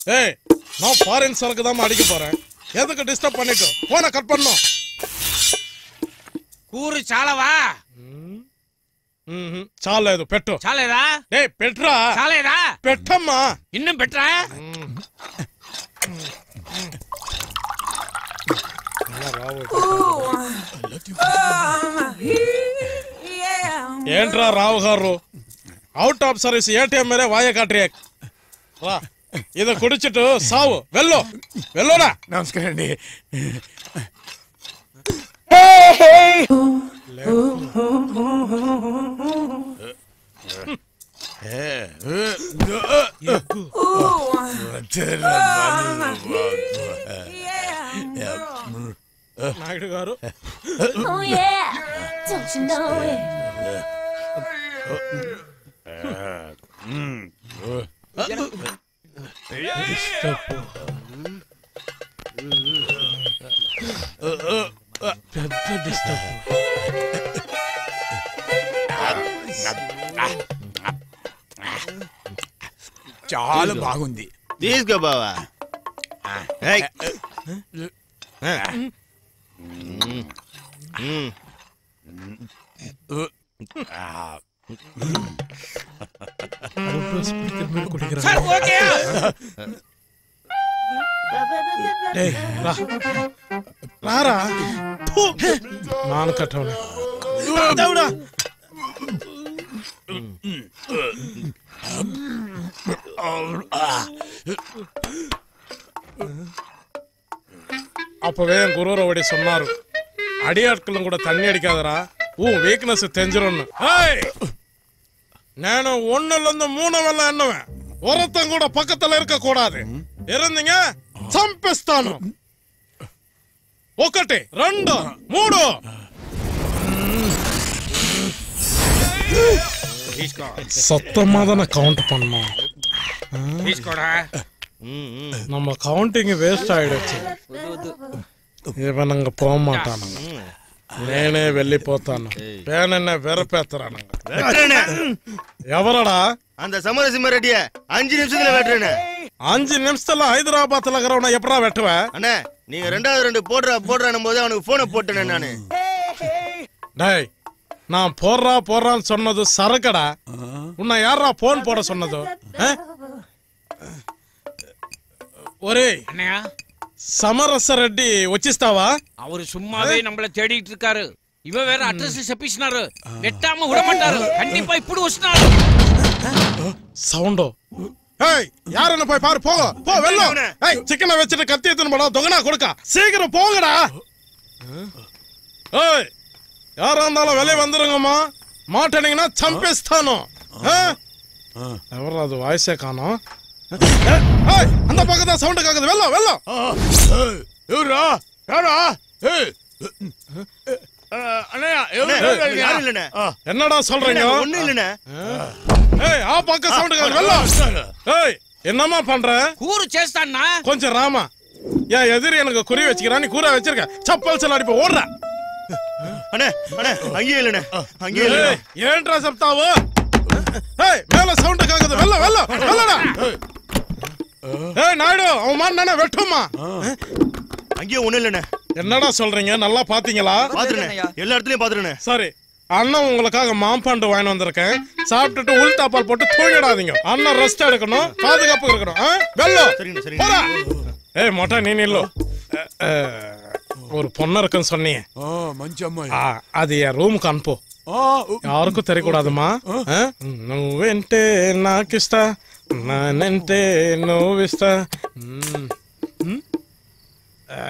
ஏய் நான் ஃபாரின் சரக்கு தான் அடிக்க போறேன் எதுக்கு டிஸ்டர்ப் பண்ணிட்டு போனை கட் பண்ணும் కూరు చాలవా మ్మ్. చాలేదు పెట్టు చాలేదా ఏ పెట్రా చాలేదా పెట్టమ్మా ఇన్నం పెట్టరా ఏంట్రా రావు గారు అవుట్ ఆఫ్ సర్వీస్ ఏటీఎం మీరే వాయ కాట్రియా రా ఇది కుడిచిట్టు సావు వెళ్ళు వెళ్ళురా నమస్కారం అండి నాయుడు గారు Oh yeah, don't you know it? పెద్ద డిస్టర్బ్ చాలా బాగుంది తీసుకో బావా ఏయ్. ఆ. మ్మ్. సార్ ఓకే ఏయ్, రా రారా ఫు. నాన్న కట్టవలే దేవుడా அப்பவே என் குருவர் அப்படி சொன்னாரு அடியாட்களும் கூட தண்ணி அடிக்காதடா உன் வீக்னஸ் தெரிஞ்சிரும்னு ஏய் నేను ஒண்ணுல மூணு வெள்ளம் எண்ணுவேன் ஒருத்தன் கூட பக்கத்துல இருக்க கூடாது இருந்தீங்க చంపేస్తాను ఒకటి రెండు మూడు తీసుకో சத்தமா தானே கவுண்ட் பண்ணோம் తీసుకోరా நம்ம கவுண்டிங் வேஸ்ட் ஆயிடுச்சு ఇవనంగా పోమాటానంగ నేనే వెళ్ళిపోతాను పేనన్నే వెరపేత్తరానంగ வெட்டுறேனே. ఎవరడా அந்த சமரசிம்ம ரெட்டிய அஞ்சு நிமிஷத்துல வெட்டுறேனே அஞ்சு நிமிஷத்துல ஹைதராபாத்ல இருக்கிறவன எப்படா வெட்டுவ அண்ணே நீங்க ரெண்டாவது ரெண்டு போடுறா போடுறான் போது அவனுக்கு போனை போட்டேனே நானு டேய் நான் போடுறா போடுறான்னு சொன்னது சரக்கடா உன்னை யாரா போன் போட சொன்னது ஆ? ஒரே అన్నయ్య సమరస రెడ్డి వచ్చిస్తావా அவரு சும்மாவே நம்மள தேடிட்டு இருக்காரு இவ வேற அட்ரஸ் చెప్పిస్తున్నారు వెట్టామ విడమంటారు கண்டிப்பா ఇప్పుడు వస్తున్నారు సౌండ్ ஏய் யாருன்னு போய் பாரு போங்க போ வெள்ளம் ஏய் சிக்கனை வச்சுட்டு கத்தி எடுத்துன்னு போடா தொகனா கொடுக்க சீக்கிரம் போங்கடா ஏய் யாரா இருந்தாலும் வெளியே வந்துருங்கம்மா மாட்டேனீங்கன்னா చంపేస్తాను ఎవరు అది వాయిసే కాను ఏయ్, அந்த பக்கம் தான் சவுண்ட் கேக்குது வெள்ளம் வெள்ளம் ఎవరా யாரா ஏய் அண்ணா அண்ணே, ఎవరు யாரும் இல்லண்ணே என்னடா சொல்றீங்க ஒண்ணும் இல்லண்ணே ஏய் ஆ பக்கம் சவுண்ட் கேக்குது வெள்ளம் ஏய் என்னம்மா பண்ற కూరు చేస్తాన్నా கொஞ்சம் ராமா என் எதிரி எனக்கு குறி வச்சுக்கிறான் நீ கூற வச்சிருக்க சப்பல் செல்ல அடிப்ப ஓடுற அண்ணே அண்ணே அங்கேயே இல்லண்ணே அங்கேயே இல்லண்ணே ஏய், ஏன்டா சப்தாவு ஏய் மேல சவுண்ட் கேக்குது வெல்ல வெல்ல வெல்லடா ஏய் நாயுடு அவன் மாட்டானே வெட்டுமா அங்கேயே ஒண்ணும் இல்லண்ணே என்னடா சொல்றீங்க நல்லா பாத்தீங்களா பாத்துருண்ணே எல்லா இடத்துலயும் பாத்துருண்ணே சரி அண்ணன் உங்களுக்காக மாம்பாண்டு வாங்கி வந்திருக்கேன் சாப்பிட்டுட்டு உள் தாப்பால் போட்டு தூங்கிடாதீங்க அண்ணன் ரெஸ்ட் எடுக்கணும் பாதுகாப்பு இருக்கணும் ஆ? வெல்லம் சரிங்க சரிங்க போடா ஏய் மொட்டை நீ நில்லு அ, அ, ஒரு பொண்ணு இருக்குன்னு சொன்னீங்க ஆ మంచి అమ్మాయి ఆ, అది ఆ రూమ్ కనుపో ఆ ఎవరికి తెలియకూడదమ్మా ఆ? నువ్వంటే నాకిస్తా నానంటే నువ్విస్తా మ్మ్. మ్మ్? ఆ.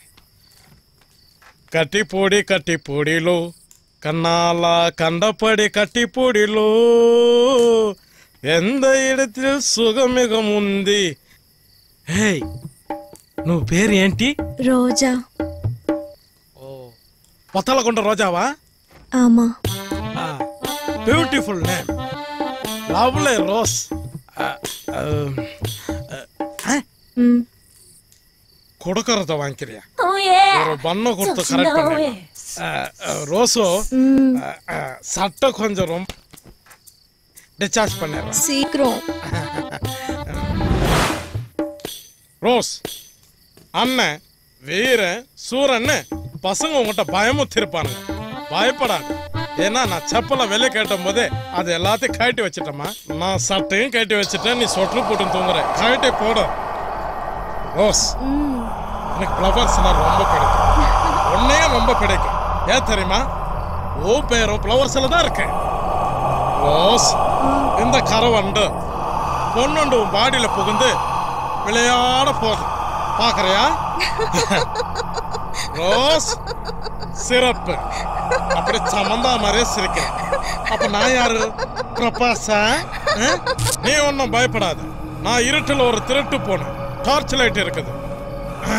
కట్టిపూడి కట్టిపూడిలో కన్నాల కండపడి కట్టిపూడిలో எந்த இடத்தில் சுகமிகம் ఉంది హేయ్ నువ్వు పేరు ఏంటి రోజా పొత్తలకొండ రోజావా ஆமா பியூட்டிஃபுல் நேம் லவ்லி ரோஸ் ம் கொடுக்கறத வாங்கிக்கிறியா Oh yeah. ஒரு பண்ண கொடுத்து Don't you கரெக்ட் know பண்ண it? ரோஸோ ம் அஹ், அஹ், சட்டை கொஞ்சம் ரொம்ப டிஸ்சார்ஜ் பண்ணிடுறேன் சீக்கிரம் ரோஸ் அண்ணன் வீரன் சூரன்னு பசங்க உங்ககிட்ட பயமுத்திருப்பானுங்க பயப்படாது ஏன்னா நான் செப்பலை வெளியே கேட்டும் போதே அது எல்லாத்தையும் கழட்டி வச்சிட்டேம்மா நான் சட்டையும் கழட்டி வச்சுட்டேன் நீ சொட்டு போட்டு தூங்குற கழட்டி போடு ரோஸ் எனக்கு ஃப்ளவர்ஸ்னா ரொம்ப பிடிக்கும் உன்னையும் ரொம்ப பிடிக்கும் ஏன் தெரியுமா ஓ பேரும் ஃப்ளவர்ஸ்ல தான் இருக்கு ரோஸ் இந்த கரவண்டு பொண்ணுண்டு உன் பாடியில புகுந்து விளையாட போகுது பாக்குறியா ரோஸ் சிறப்பு அப்படி சமந்தா மாதிரியே சிரிக்கிறேன் அப்ப நான் யாரு பிரபாசா ஆ? நீ ஒன்னும் பயப்படாத நான் இருட்டில் ஒரு திருட்டு போனேன் டார்ச் லைட் இருக்குது ஆ.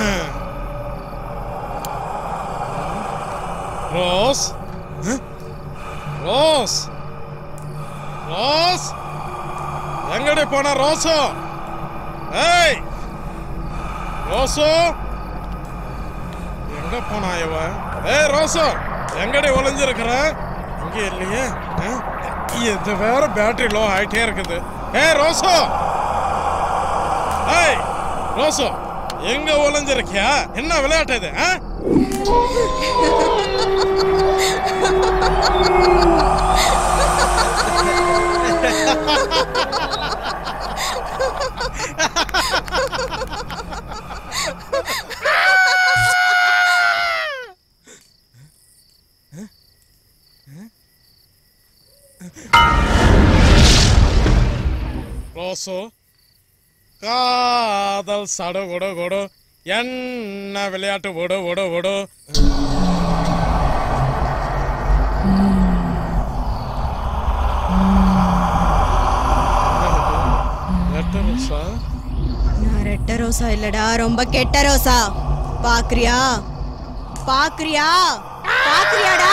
ரோஸ் ஆ? ரோஸ் ரோஸ் எங்கடி போன ரோசோ ஏய் ரோசோ எங்க போனா இவ ஏய் ரோசோ எங்கடி ஒளிஞ்சிருக்கிற இங்க இல்லையே ஆ? இது வேற பேட்டரி லோ ஆயிட்டே இருக்குது ஏய் ரோசோ ஏய் ரோசோ எங்க ஒளிஞ்சிருக்கியா என்ன விளையாட்டு இது ஆ? ரோசோ காதல் சடு கொடு கொடு என்ன விளையாட்டு விடு விடு விடு ரெட்டை ரோசா நான் ரெட்ட ரோசா இல்லடா ரொம்ப கெட்ட ரோசா பாக்குறியா பாக்குறியா பாக்குறியாடா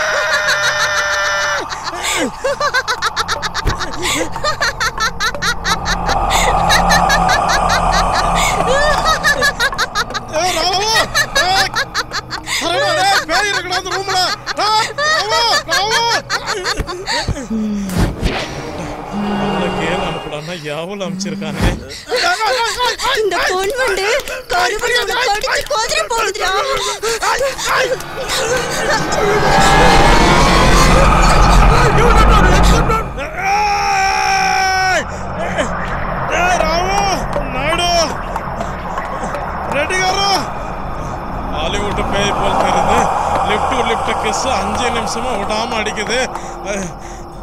ஏய், ராவா! ஏய்! அரே, டேய், பேய் இருக்குடா அந்த ரூம்ல. ஏய், ராவா, ராவா! அவனுக்கு ஏன் அனுப்புடான்னா யாவல் அனுப்பிச்சிருக்கானே இந்த பொன் வந்து கருவறை கடிச்சு கோதிரி போடுதுடா ஏய்! ஏய், ராவு! நாயுடு! ரெடி காரோ ஹாலிவுட் பேய் போல் தெரியுது லிஃப்ட் டு லிஃப்ட் கிஸ் அஞ்சு நிமிஷமா விடாம அடிக்குது அஹ்.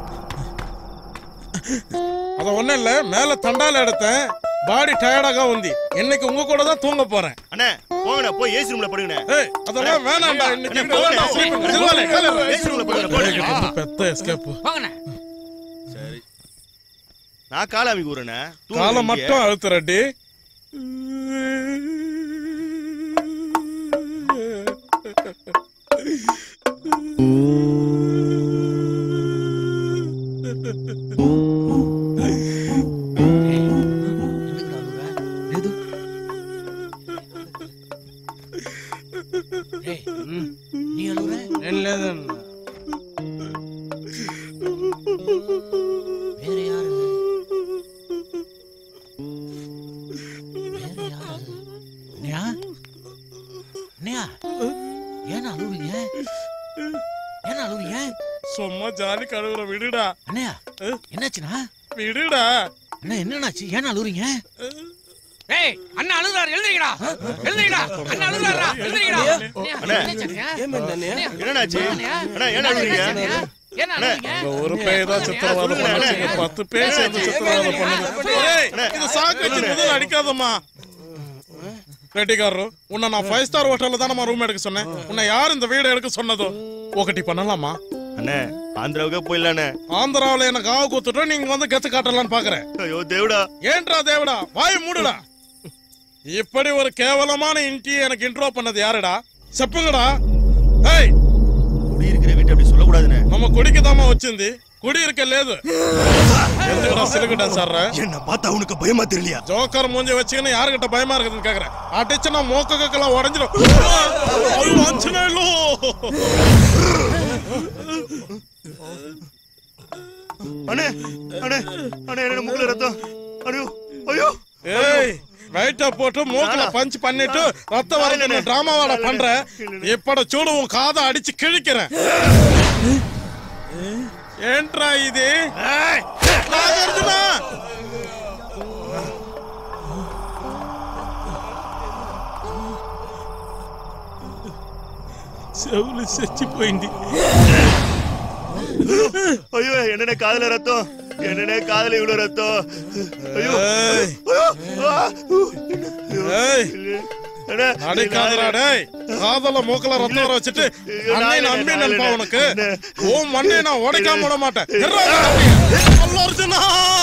அது ஒண்ணும் இல்ல மேல தண்டால எடுத்தேன் பாடி டயர்டாக உந்தி இன்னைக்கு உங்க கூட தான் தூங்க போறேன் அண்ணே போங்கண்ணே போய் ஏசி ரூம்ல படுங்கண்ணே ஏய் அதெல்லாம் வேணாம்டா இன்னைக்கு அண்ணே, இங்க வேண்டாம். போங்க. sleep. சில்வாலே, காலை இரு. ஏசி ரூம்ல படுங்க போடுங்க ஏய், பெத்த எஸ்கேப் போங்கண்ணே சரி நான் கால அமைக்க விடுறேண்ணே காலை மட்டும் அழுத்துறடி ஏய், ம், நீ அழுவுற வேற யாரு வேற யாரு அண்ணியா அண்ணியா ஏன் அழுவுறீங்க ஏன் அழுவுறீங்க சும்மா ஜாலி கழுவுற விடுடா அண்ணியா என்னாச்சுண்ணா விடுடா அண்ணா என்னண்ணாச்சு ஏன் அழுவுறீங்க ஏய் அண்ணா அழுகுறாரு எழுந்திரிக்கடா எழுந்திரிக்கடா அண்ணா அழுகுறாரா எழுந்திரிக்கடா என்னண்ணாச்சு அண்ணா ஏன் அழுகுறீங்க ஏன் அழுகுறீங்க இந்த ஒரு பேய் தான் சித்திரவதை பண்ணுங்க பத்து பேர் சேர்ந்து சித்திரவதை பண்ணுங்க ஏய், இது சாக்கு வச்சு முதல்ல அடிக்காதம்மா ரெட்டிக்காரரு உன்னை நான் ஃபைவ் ஸ்டார் ஹோட்டல்ல தானே ரூம் எடுக்க சொன்னேன் உன்னை யார் இந்த வீடு எடுக்க சொன்னதோ ఒకటి பண்ணலாமா அண்ணே ஆந்திராவுக்கே போயிடலாண்ணே ஆந்திராவுல எனக்கு ஆவு கூத்துட்டு நீங்க வந்து கெத்து காட்டலாம்னு பாக்குறேன் ஐயோ தேவடா ஏன்டா தேவடா வாய் மூடுடா இப்படி ஒரு கேவலமான இன்டி எனக்கு இன்ட்ரோ பண்ணது யாருடா செப்புங்கடா ஏய் குடியிருக்கிற வீட்டை அப்படி சொல்லக்கூடாதுண்ணே நம்ம குடிக்குதாமா వచ్చింది குடி இருக்க లేదు ఎందుకురా సిలుగు డాన్స్ ఆடுற என்ன பார்த்தா உனக்கு பயமா தெரியலையா ஜோக்கர் மூஞ்சி வச்சுக்கின்னு யாருக்கிட்ட பயமா இருக்குதுன்னு கேக்குறேன் அடிச்சு நான் மூக்க கக்கெல்லாம் உடஞ்சிடும் அது வாஞ்சினேலோ அண்ணே அண்ணே அண்ணே என்ன முகல ரத்தம் ஐயோ ஐயோ ஏய் வெயிட்ட போட்டு மூக்குல பஞ்ச் பண்ணிட்டு ரத்த வரதுன்னு டிராமாவாட பண்ற இப்பட சூடு உன் காதை அடிச்சு கிழிக்கிறேன் ஏன்ட்ரா இது நாகார்ஜுனா செவுలు செச்சு ஐயோ என்னென்ன காதுல ரத்தம் என்னென்ன காதுல இவ்வளவு ரத்தம் ஐயோ ஏய். ஐயோ, ஆ, ஊ. ஏய் அண்ணே, அடைக்காதடா டேய் காதல மூக்கல ரத்தம் வர வச்சுட்டு அண்ணே நம்பி நண்பா உனக்கு ஓ மண்ணே நான் உடைக்காம விட மாட்டேன் எர்ரா, அல்ல அர்ஜுனா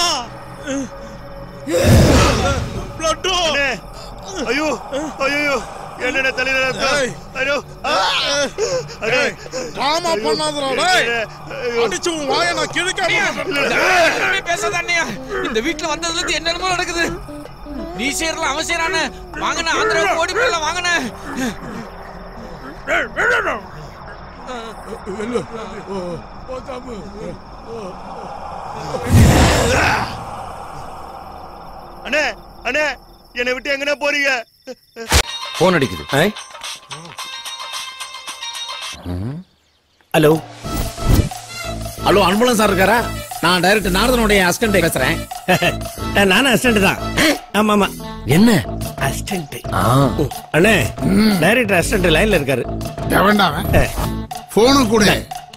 பிளட்டோ அண்ணே, ஐயோ ஐயோ என்னென்ன தலையில ரத்தம் ஏய். ஐயோ ஆ, அண்ணே. டிராமா பண்ணாதடா டேய் ஐயோ. அடிச்சு உன் வாயை நான் கிழிக்காம யாருமே பேசாத அண்ணியா இந்த வீட்டுல வந்ததுல இருந்து என்னென்னமோ நடக்குது நீ செய்யறல அவன் செய்யறானே வாங்கண்ணே ஆந்திராவுக்கு ஓடி போயிடலாம் வாங்கண்ணே அண்ணே அண்ணே என்னை விட்டு எங்கண்ணே போறீங்க போன் அடிக்குது ஹலோ ஹலோ அன்புலம் சார் இருக்காரா நான் டைரக்டர் நாரதனுடைய அசிஸ்டன்ட் பேசுறேன் நானும் அசிஸ்டன்ட் தான் ஆமா ஆமா என்ன அசிஸ்டன்ட் அண்ணே டைரக்டர் அசிஸ்டன்ட் லைன்ல இருக்காரு எவன்டாவன் போனு கூட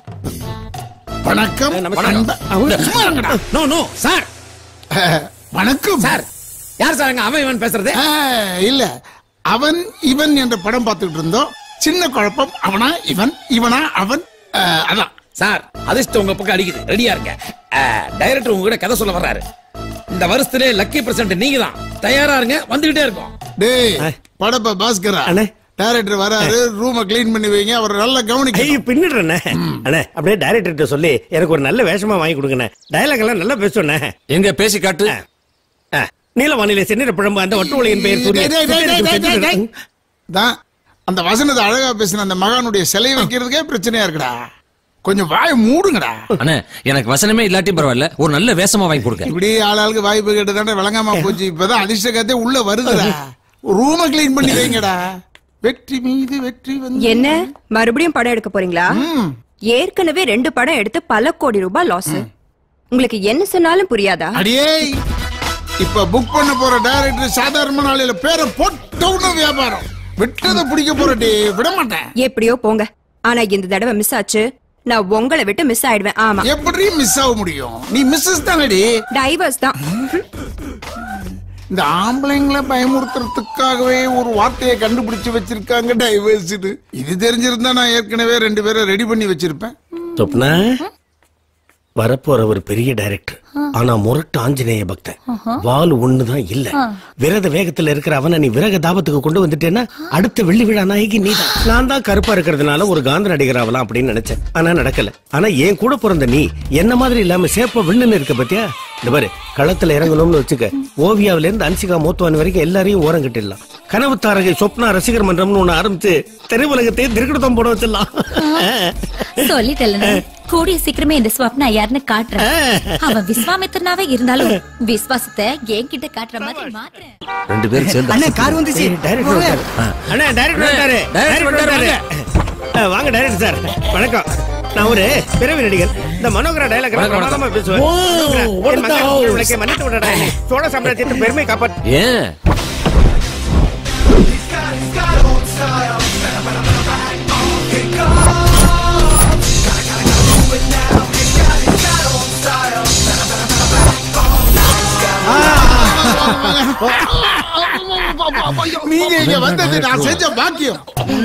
வணக்கம் அன்ப- சும்மா இருங்கடா. நோ நோ சார் வணக்கம் சார் யார் சார் அங்க அவன் இவன் பேசுறது ஆ, இல்ல அவன் இவன் என்ற படம் பார்த்துட்டு இருந்தோம் சின்ன குழப்பம் அவனா இவன் இவனா அவன் ஆ, அதான் சார் அதிர்ஷ்டம் உங்க பக்கம் அடிக்குது ரெடியா இருக்க டைரக்டர் உங்ககிட்ட கதை சொல்ல வர்றாரு இந்த வருஷத்திலே லக்கி பிரசன்ட் நீங்க தான் தயாரா இருங்க வந்துகிட்டே இருக்கோம் டேய் படப்ப பாஸ்கரா அண்ணே. டைரக்டர் வராரு ரூம க்ளீன் பண்ணி வைங்க அவர் நல்லா கவனிக்க ஐயோ பின்னிடுறேண்ணே அண்ணே அப்படியே டைரக்டர்கிட்ட சொல்லி எனக்கு ஒரு நல்ல வேஷமா வாங்கி கொடுங்கண்ணே டயலாக் எல்லாம் நல்லா பேசுவேண்ணே எங்க பேசி காட்டு ஆ, நீலவானிலை சென்னிர பிழம்பு அந்த வட்டுவலியின் பெயர் டேய், டேய், டேய், டேய், டேய், டேய், டேய். சூரியன் தான் அந்த வசனத்தை அழகா பேசின அந்த மகானுடைய சிலை வைக்கிறதுக்கே பிரச்சனையா இருக்குடா கொஞ்சம் வாய மூடுங்கடா அண்ணே எனக்கு வசனமே இல்லாட்டி பரவாயில்ல ஒரு நல்ல வேஷமா வாங்கி கொடுங்க இப்படி ஆளாளுக்கு வாய்ப்பு கேட்டு தானே விளங்காம போச்சு இப்பதான் அதிர்ஷ்ட கத்தே உள்ள வருதுடா ரூம கிளீன் பண்ணி வைங்கடா வெற்றி மீது வெற்றி வந்து என்ன மறுபடியும் படம் எடுக்க போறீங்களா ஏற்கனவே ரெண்டு படம் எடுத்து பல கோடி ரூபாய் லாஸ் உங்களுக்கு என்ன சொன்னாலும் புரியாதா அடியே இப்ப புக் பண்ண போற டைரக்டர் சாதாரண நாளையில பேரை போட்டவுன வியாபாரம் விட்டதை பிடிக்க போறடி விட மாட்டேன் எப்படியோ போங்க ஆனா இந்த தடவை மிஸ் ஆச்சு நான் உங்களை விட்டு மிஸ் ஆயிடுவேன் ஆமா எப்படி மிஸ் ஆக முடியும் நீ மிஸ்ஸஸ் தானடி டைவர்ஸ் தான் இந்த ஆம்பளைங்களை பயமுறுத்துறதுக்காகவே ஒரு வார்த்தையை கண்டுபிடிச்சு வச்சிருக்காங்க டைவர்ஸ்னு இது தெரிஞ்சிருந்தா நான் ஏற்கனவே ரெண்டு பேரை ரெடி பண்ணி வச்சிருப்பேன் சொப்னா வரப்போற ஒரு பெரிய டைரக்டர் ஆனா முரட்டு ஆஞ்சநேய பக்தன் வால் ஒண்ணுதான் இல்ல விரத வேகத்துல இருக்கிற அவனை நீ விரக தாபத்துக்கு கொண்டு வந்துட்டேன்னா அடுத்த வெள்ளி விழா நாயகி நீதான் நான் தான் கருப்பா இருக்கிறதுனால ஒரு காந்த நடிகர் ஆகலாம் அப்படின்னு நினைச்சேன் ஆனா நடக்கல ஆனா என் கூட பிறந்த நீ என்ன மாதிரி இல்லாம சேப்ப வில்லுன்னு இருக்க பத்தியா இந்த பாரு களத்துல இறங்கணும்னு வச்சுக்க ஓவியாவில இருந்து அன்சிகா மோத்துவான் வரைக்கும் எல்லாரையும் ஓரம் கட்டிடலாம் கனவு தாரகை சொப்னா ரசிகர் மன்றம்னு ஒண்ணு ஆரம்பிச்சு திரையுலகத்தையே திருக்கடத்தம் போட வச்சிடலாம் சொல்லிட்டல கூடிய சீக்கிரமே இந்த ஸ்வப்னா யாருன்னு காட்டுறேன் அவன் விஸ்வாமித்திரனாவே இருந்தாலும் விஸ்வாசத்தை என்கிட்ட காட்டுற மாதிரி மாத்துறேன் ரெண்டு பேரும் சேர்ந்து அண்ணே கார் வந்துச்சு டைரக்டர் வந்தாரு. அண்ணா டைரக்டர் வந்தாரு டைரக்டர் வந்தாரு ஆ, வாங்க டைரக்டர் சார் வணக்கம் நான் ஒரு பிறவி நடிகர் இந்த மனோகர டைலாக் வணக்கம், பிரமாதமா பேசுவேன் ஓ, என் மகன் உனக்கு மன்னித்து விடடா சோழ சாம்ராஜ்யத்தின் பெருமை காப்பாற்று ஏன் நீங்க இங்க வந்தது நான் செஞ்ச பாக்கியம்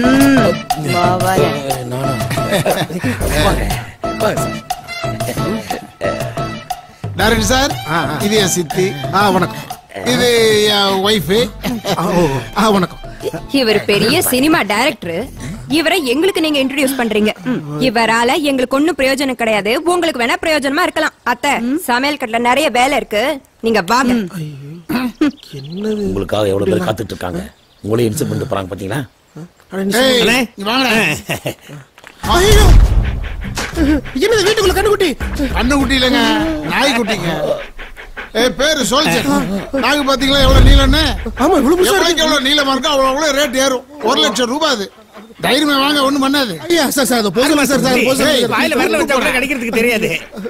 டைரக்டர் சார் இது என் சித்தி ஆ வணக்கம் இது என் ஒய்ஃபு ஆ வணக்கம் இவர் பெரிய சினிமா டைரக்டர் இவரை எங்களுக்கு நீங்க இன்ட்ரோடியூஸ் பண்றீங்க ம். இவரால எங்களுக்கு ஒண்ணும் பிரயோஜனம் கிடையாது உங்களுக்கு வேணா பிரயோஜனமா இருக்கலாம் அத்தை சமையல் கட்டுல நிறைய வேலை இருக்கு நீங்க வாங்க உங்களுக்காக எவ்வளவு பேர் காத்துட்டு இருக்காங்க உங்களையும் இன்சல்ட் பண்ணிட்டு போறாங்க பாத்தீங்களா ஏய், அண்ணே. இங்க வாங்கடா. ஐயோ என்னது வீட்டுக்குள்ள கண்ணுக்குட்டி கண்ணுக்குட்டி இல்லைங்க நாய்க்குட்டிங்க ஏ பேரு சொல்ஜர் நாங்க பாத்தீங்களா எவ்வளவு நீளம்னு ஆமா இவ்வளவு பெருசா இருக்கு. எவ்வளவுக்கு எவ்வளவு நீளமா இருக்கோ அவ்வளவு அவ்வளவு ரேட் ஏறும் ஒரு லட்சம் ரூபாய் அது தைரியமா வாங்க ஒண்ணும் பண்ணாது ஐயா சார் சார் அதை போதும் சார் சார் போதும் ஏய், சார். வாயில விரல வச்சா கூட கிடைக்கிறதுக்கு தெரியாது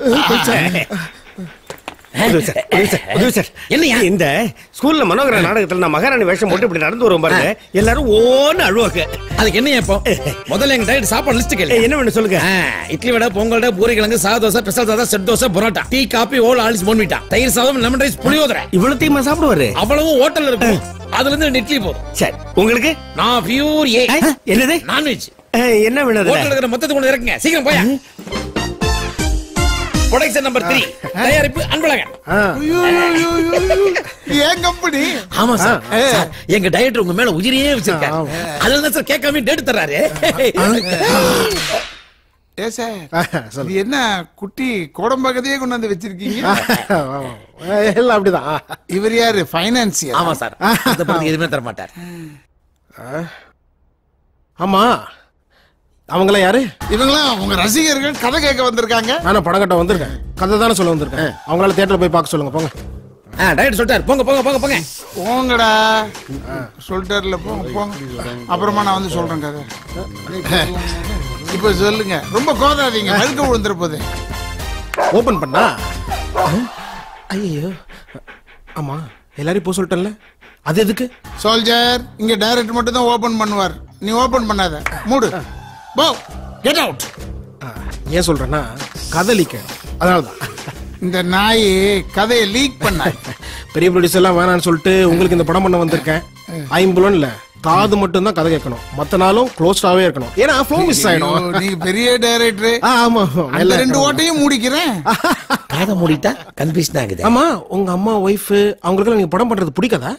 உதவி சார், உதவி சார், உதவி சார். என்னய்யா? இந்த ஸ்கூல்ல மனோகர நாடகத்துல நான் மகாராணி வேஷம் போட்டு இப்படி நடந்து வருவோம் பாருங்க எல்லாரும் ஓன்னு அழுவாங்க அதுக்கு என்ன இப்போ முதல்ல எங்க டயட் சாப்பாடு லிஸ்ட் கேளு ஏய், என்ன வேணும் சொல்லுங்க ஆ, இட்லி வடை பொங்கல் வடை பூரி கிழங்கு சாத dosa special dosa set dosa parotta tea coffee ஓல் ஆலிஸ் போன்விட்டா தயிர் சாதம் லெமன் ரைஸ் புளியோதரை இவ்வளவு தீமா சாப்பிடுவாரு அவ்வளவு ஹோட்டல்ல இருக்கும் அதுல இருந்து ரெண்டு இட்லி போதும் சரி உங்களுக்கு நான் பியூர் ஏ ஆ, என்னது நான்வெஜ் ஏய், என்ன வேணும் அதுல? ஹோட்டல் இருக்கிற மொத்தத்துக்கு கொண்டு இறக்குங்க சீக்கிரம் போயா ப்ரொடக்ஷன் நம்பர் த்ரீ தயாரிப்பு அன்பழகன் ஆ. ஐயோ, ஐயோ, ஐயோ, ஐயோ, ஐயோ. ஏன் கம்பெனி ஆமா சார் சார், எங்க டைரக்டர் உங்க மேல உயிரியே வச்சிருக்காரு அதுல தான் சார் கேட்காம டேட் தர்றாரு ஏ சார் இது என்ன குட்டி கோடம்பாக்கத்தையே கொண்டு வந்து வச்சிருக்கீங்க ஆமா. எல்லாம் அப்படிதான் இவர் யாரு பைனான்சியர் ஆமா சார் அந்த பத்தி எதுவுமே தர மாட்டார் ஆமா அவங்களாம் யாரு இவங்களாம் உங்க ரசிகர்கள் கதை கேட்க வந்திருக்காங்க நானும் படம் கட்ட வந்திருக்கேன் கதை தானே சொல்ல வந்திருக்கேன் அவங்களால தியேட்டர்ல போய் பார்க்க சொல்லுங்க போங்க ஆ டைரக்டர் சொல்லிட்டாரு போங்க போங்க போங்க போங்க போங்கடா சொல்லிட்டார்ல போங்க போங்க அப்புறமா நான் வந்து சொல்றேன் கதை இப்ப சொல்லுங்க ரொம்ப கோதாதீங்க அழுக்க விழுந்துற போது ஓபன் பண்ணா ஐயோ ஆமா எல்லாரையும் போக சொல்லிட்டேன்ல அது எதுக்கு சோல்ஜர் இங்க டைரக்டர் மட்டும் தான் ஓபன் பண்ணுவார் நீ ஓபன் பண்ணாத மூடு போ கெட் அவுட் ஆ, ஏன் சொல்றேன்னா கதை லீக்க அதனாலதான் இந்த நாய் கதையை லீக் பண்ண பெரிய ப்ரொடியூசர் எல்லாம் வேணாம்னு சொல்லிட்டு உங்களுக்கு இந்த படம் பண்ண வந்திருக்கேன் ஐம்புலன் இல்ல காது மட்டும் தான் கதை கேட்கணும் மத்த நாளும் க்ளோஸ்டாவே இருக்கணும் ஏன்னா ஃப்ளோ மிஸ் ஆயிடும் நீங்க பெரிய டைரக்டர் ஆ, ஆமா அந்த எல்லாம் ரெண்டு ஓட்டையும் மூடிக்கிறேன் காதை மூடிட்டா கன்ஃபியூஷன் ஆகுது ஆமா உங்க அம்மா ஒய்ஃப் அவங்களுக்கு நீங்க படம் பண்றது பிடிக்காதா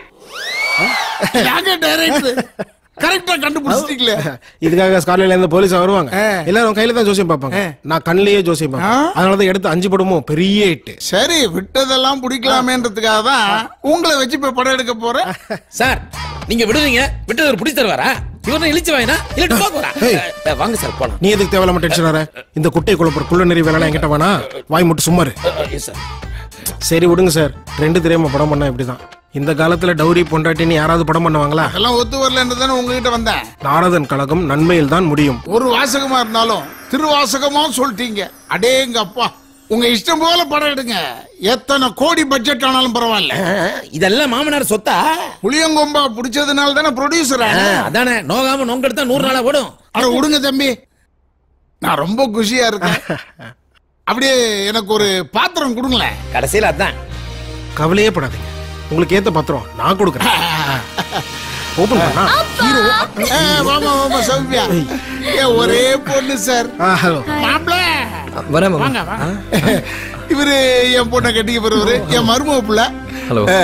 யாங்க டைரக்டர் கரெக்டா கண்டுபிடிச்சிட்டீங்களே இதுக்காக ஸ்கார்ல இருந்து போலீஸ் வருவாங்க எல்லாரும் கையில தான் ஜோசியம் பார்ப்பாங்க நான் கண்ணிலேயே ஜோசியம் பார்ப்பேன் அதனாலதான் எடுத்து அஞ்சு படமும் பெரிய ஹிட் சரி விட்டதெல்லாம் பிடிக்கலாமேன்றதுக்காக தான் உங்களை வச்சு இப்ப படம் எடுக்க போறேன் சார் நீங்க விடுவீங்க விட்டது ஒரு பிடிச்சி தருவாரா இவன் இழிச்சு வாங்கினா இல்ல போக வரா வாங்க சார் போலாம் நீ எதுக்கு தேவையில்லாம டென்ஷன் வர இந்த குட்டை குழப்பற குள்ள நெறி வேலை என்கிட்ட வேணா வாய் மட்டும் சும்மாரு சார் சரி விடுங்க சார் ரெண்டு தெரியாம படம் பண்ணா இப்படிதான் இந்த காலத்துல டௌரி பொண்டாட்டின்னு யாராவது படம் பண்ணுவாங்களா அதெல்லாம் ஒத்து வரலன்னு தானே உங்ககிட்ட வந்தேன் நாரதன் கழகம் நன்மையில் தான் முடியும் ஒரு வாசகமா இருந்தாலும் திருவாசகமா சொல்லிட்டீங்க அடேங்க அப்பா உங்க இஷ்டம் போல படம் எடுங்க எத்தனை கோடி பட்ஜெட் ஆனாலும் பரவாயில்ல இதெல்லாம் மாமனார் சொத்தா புளியங்கொம்பா பிடிச்சதுனால தானே ப்ரொடியூசர் ஆ, அதானே நோகாம நோங்க எடுத்தா நூறு நாளா ஓடும் அட விடுங்க தம்பி நான் ரொம்ப குஷியா இருக்கேன் அப்படியே எனக்கு ஒரு பாத்திரம் கொடுங்களேன் கடைசியில அதான் கவலையே படாதீங்க உங்களுக்கு ஏத்த பத்திரம் நான் கொடுக்குறேன் ஓபன் பண்ணா ஹீரோ ஏ, வாமா வாமா சௌமியா ஏ ஒரே பொண்ணு சார் ஹலோ மாப்பிள வரேன் வாங்க வாங்க இவரு என் பொண்ணை கட்டிக்க போறவரு என் மருமக புள்ள ஹலோ ஏ,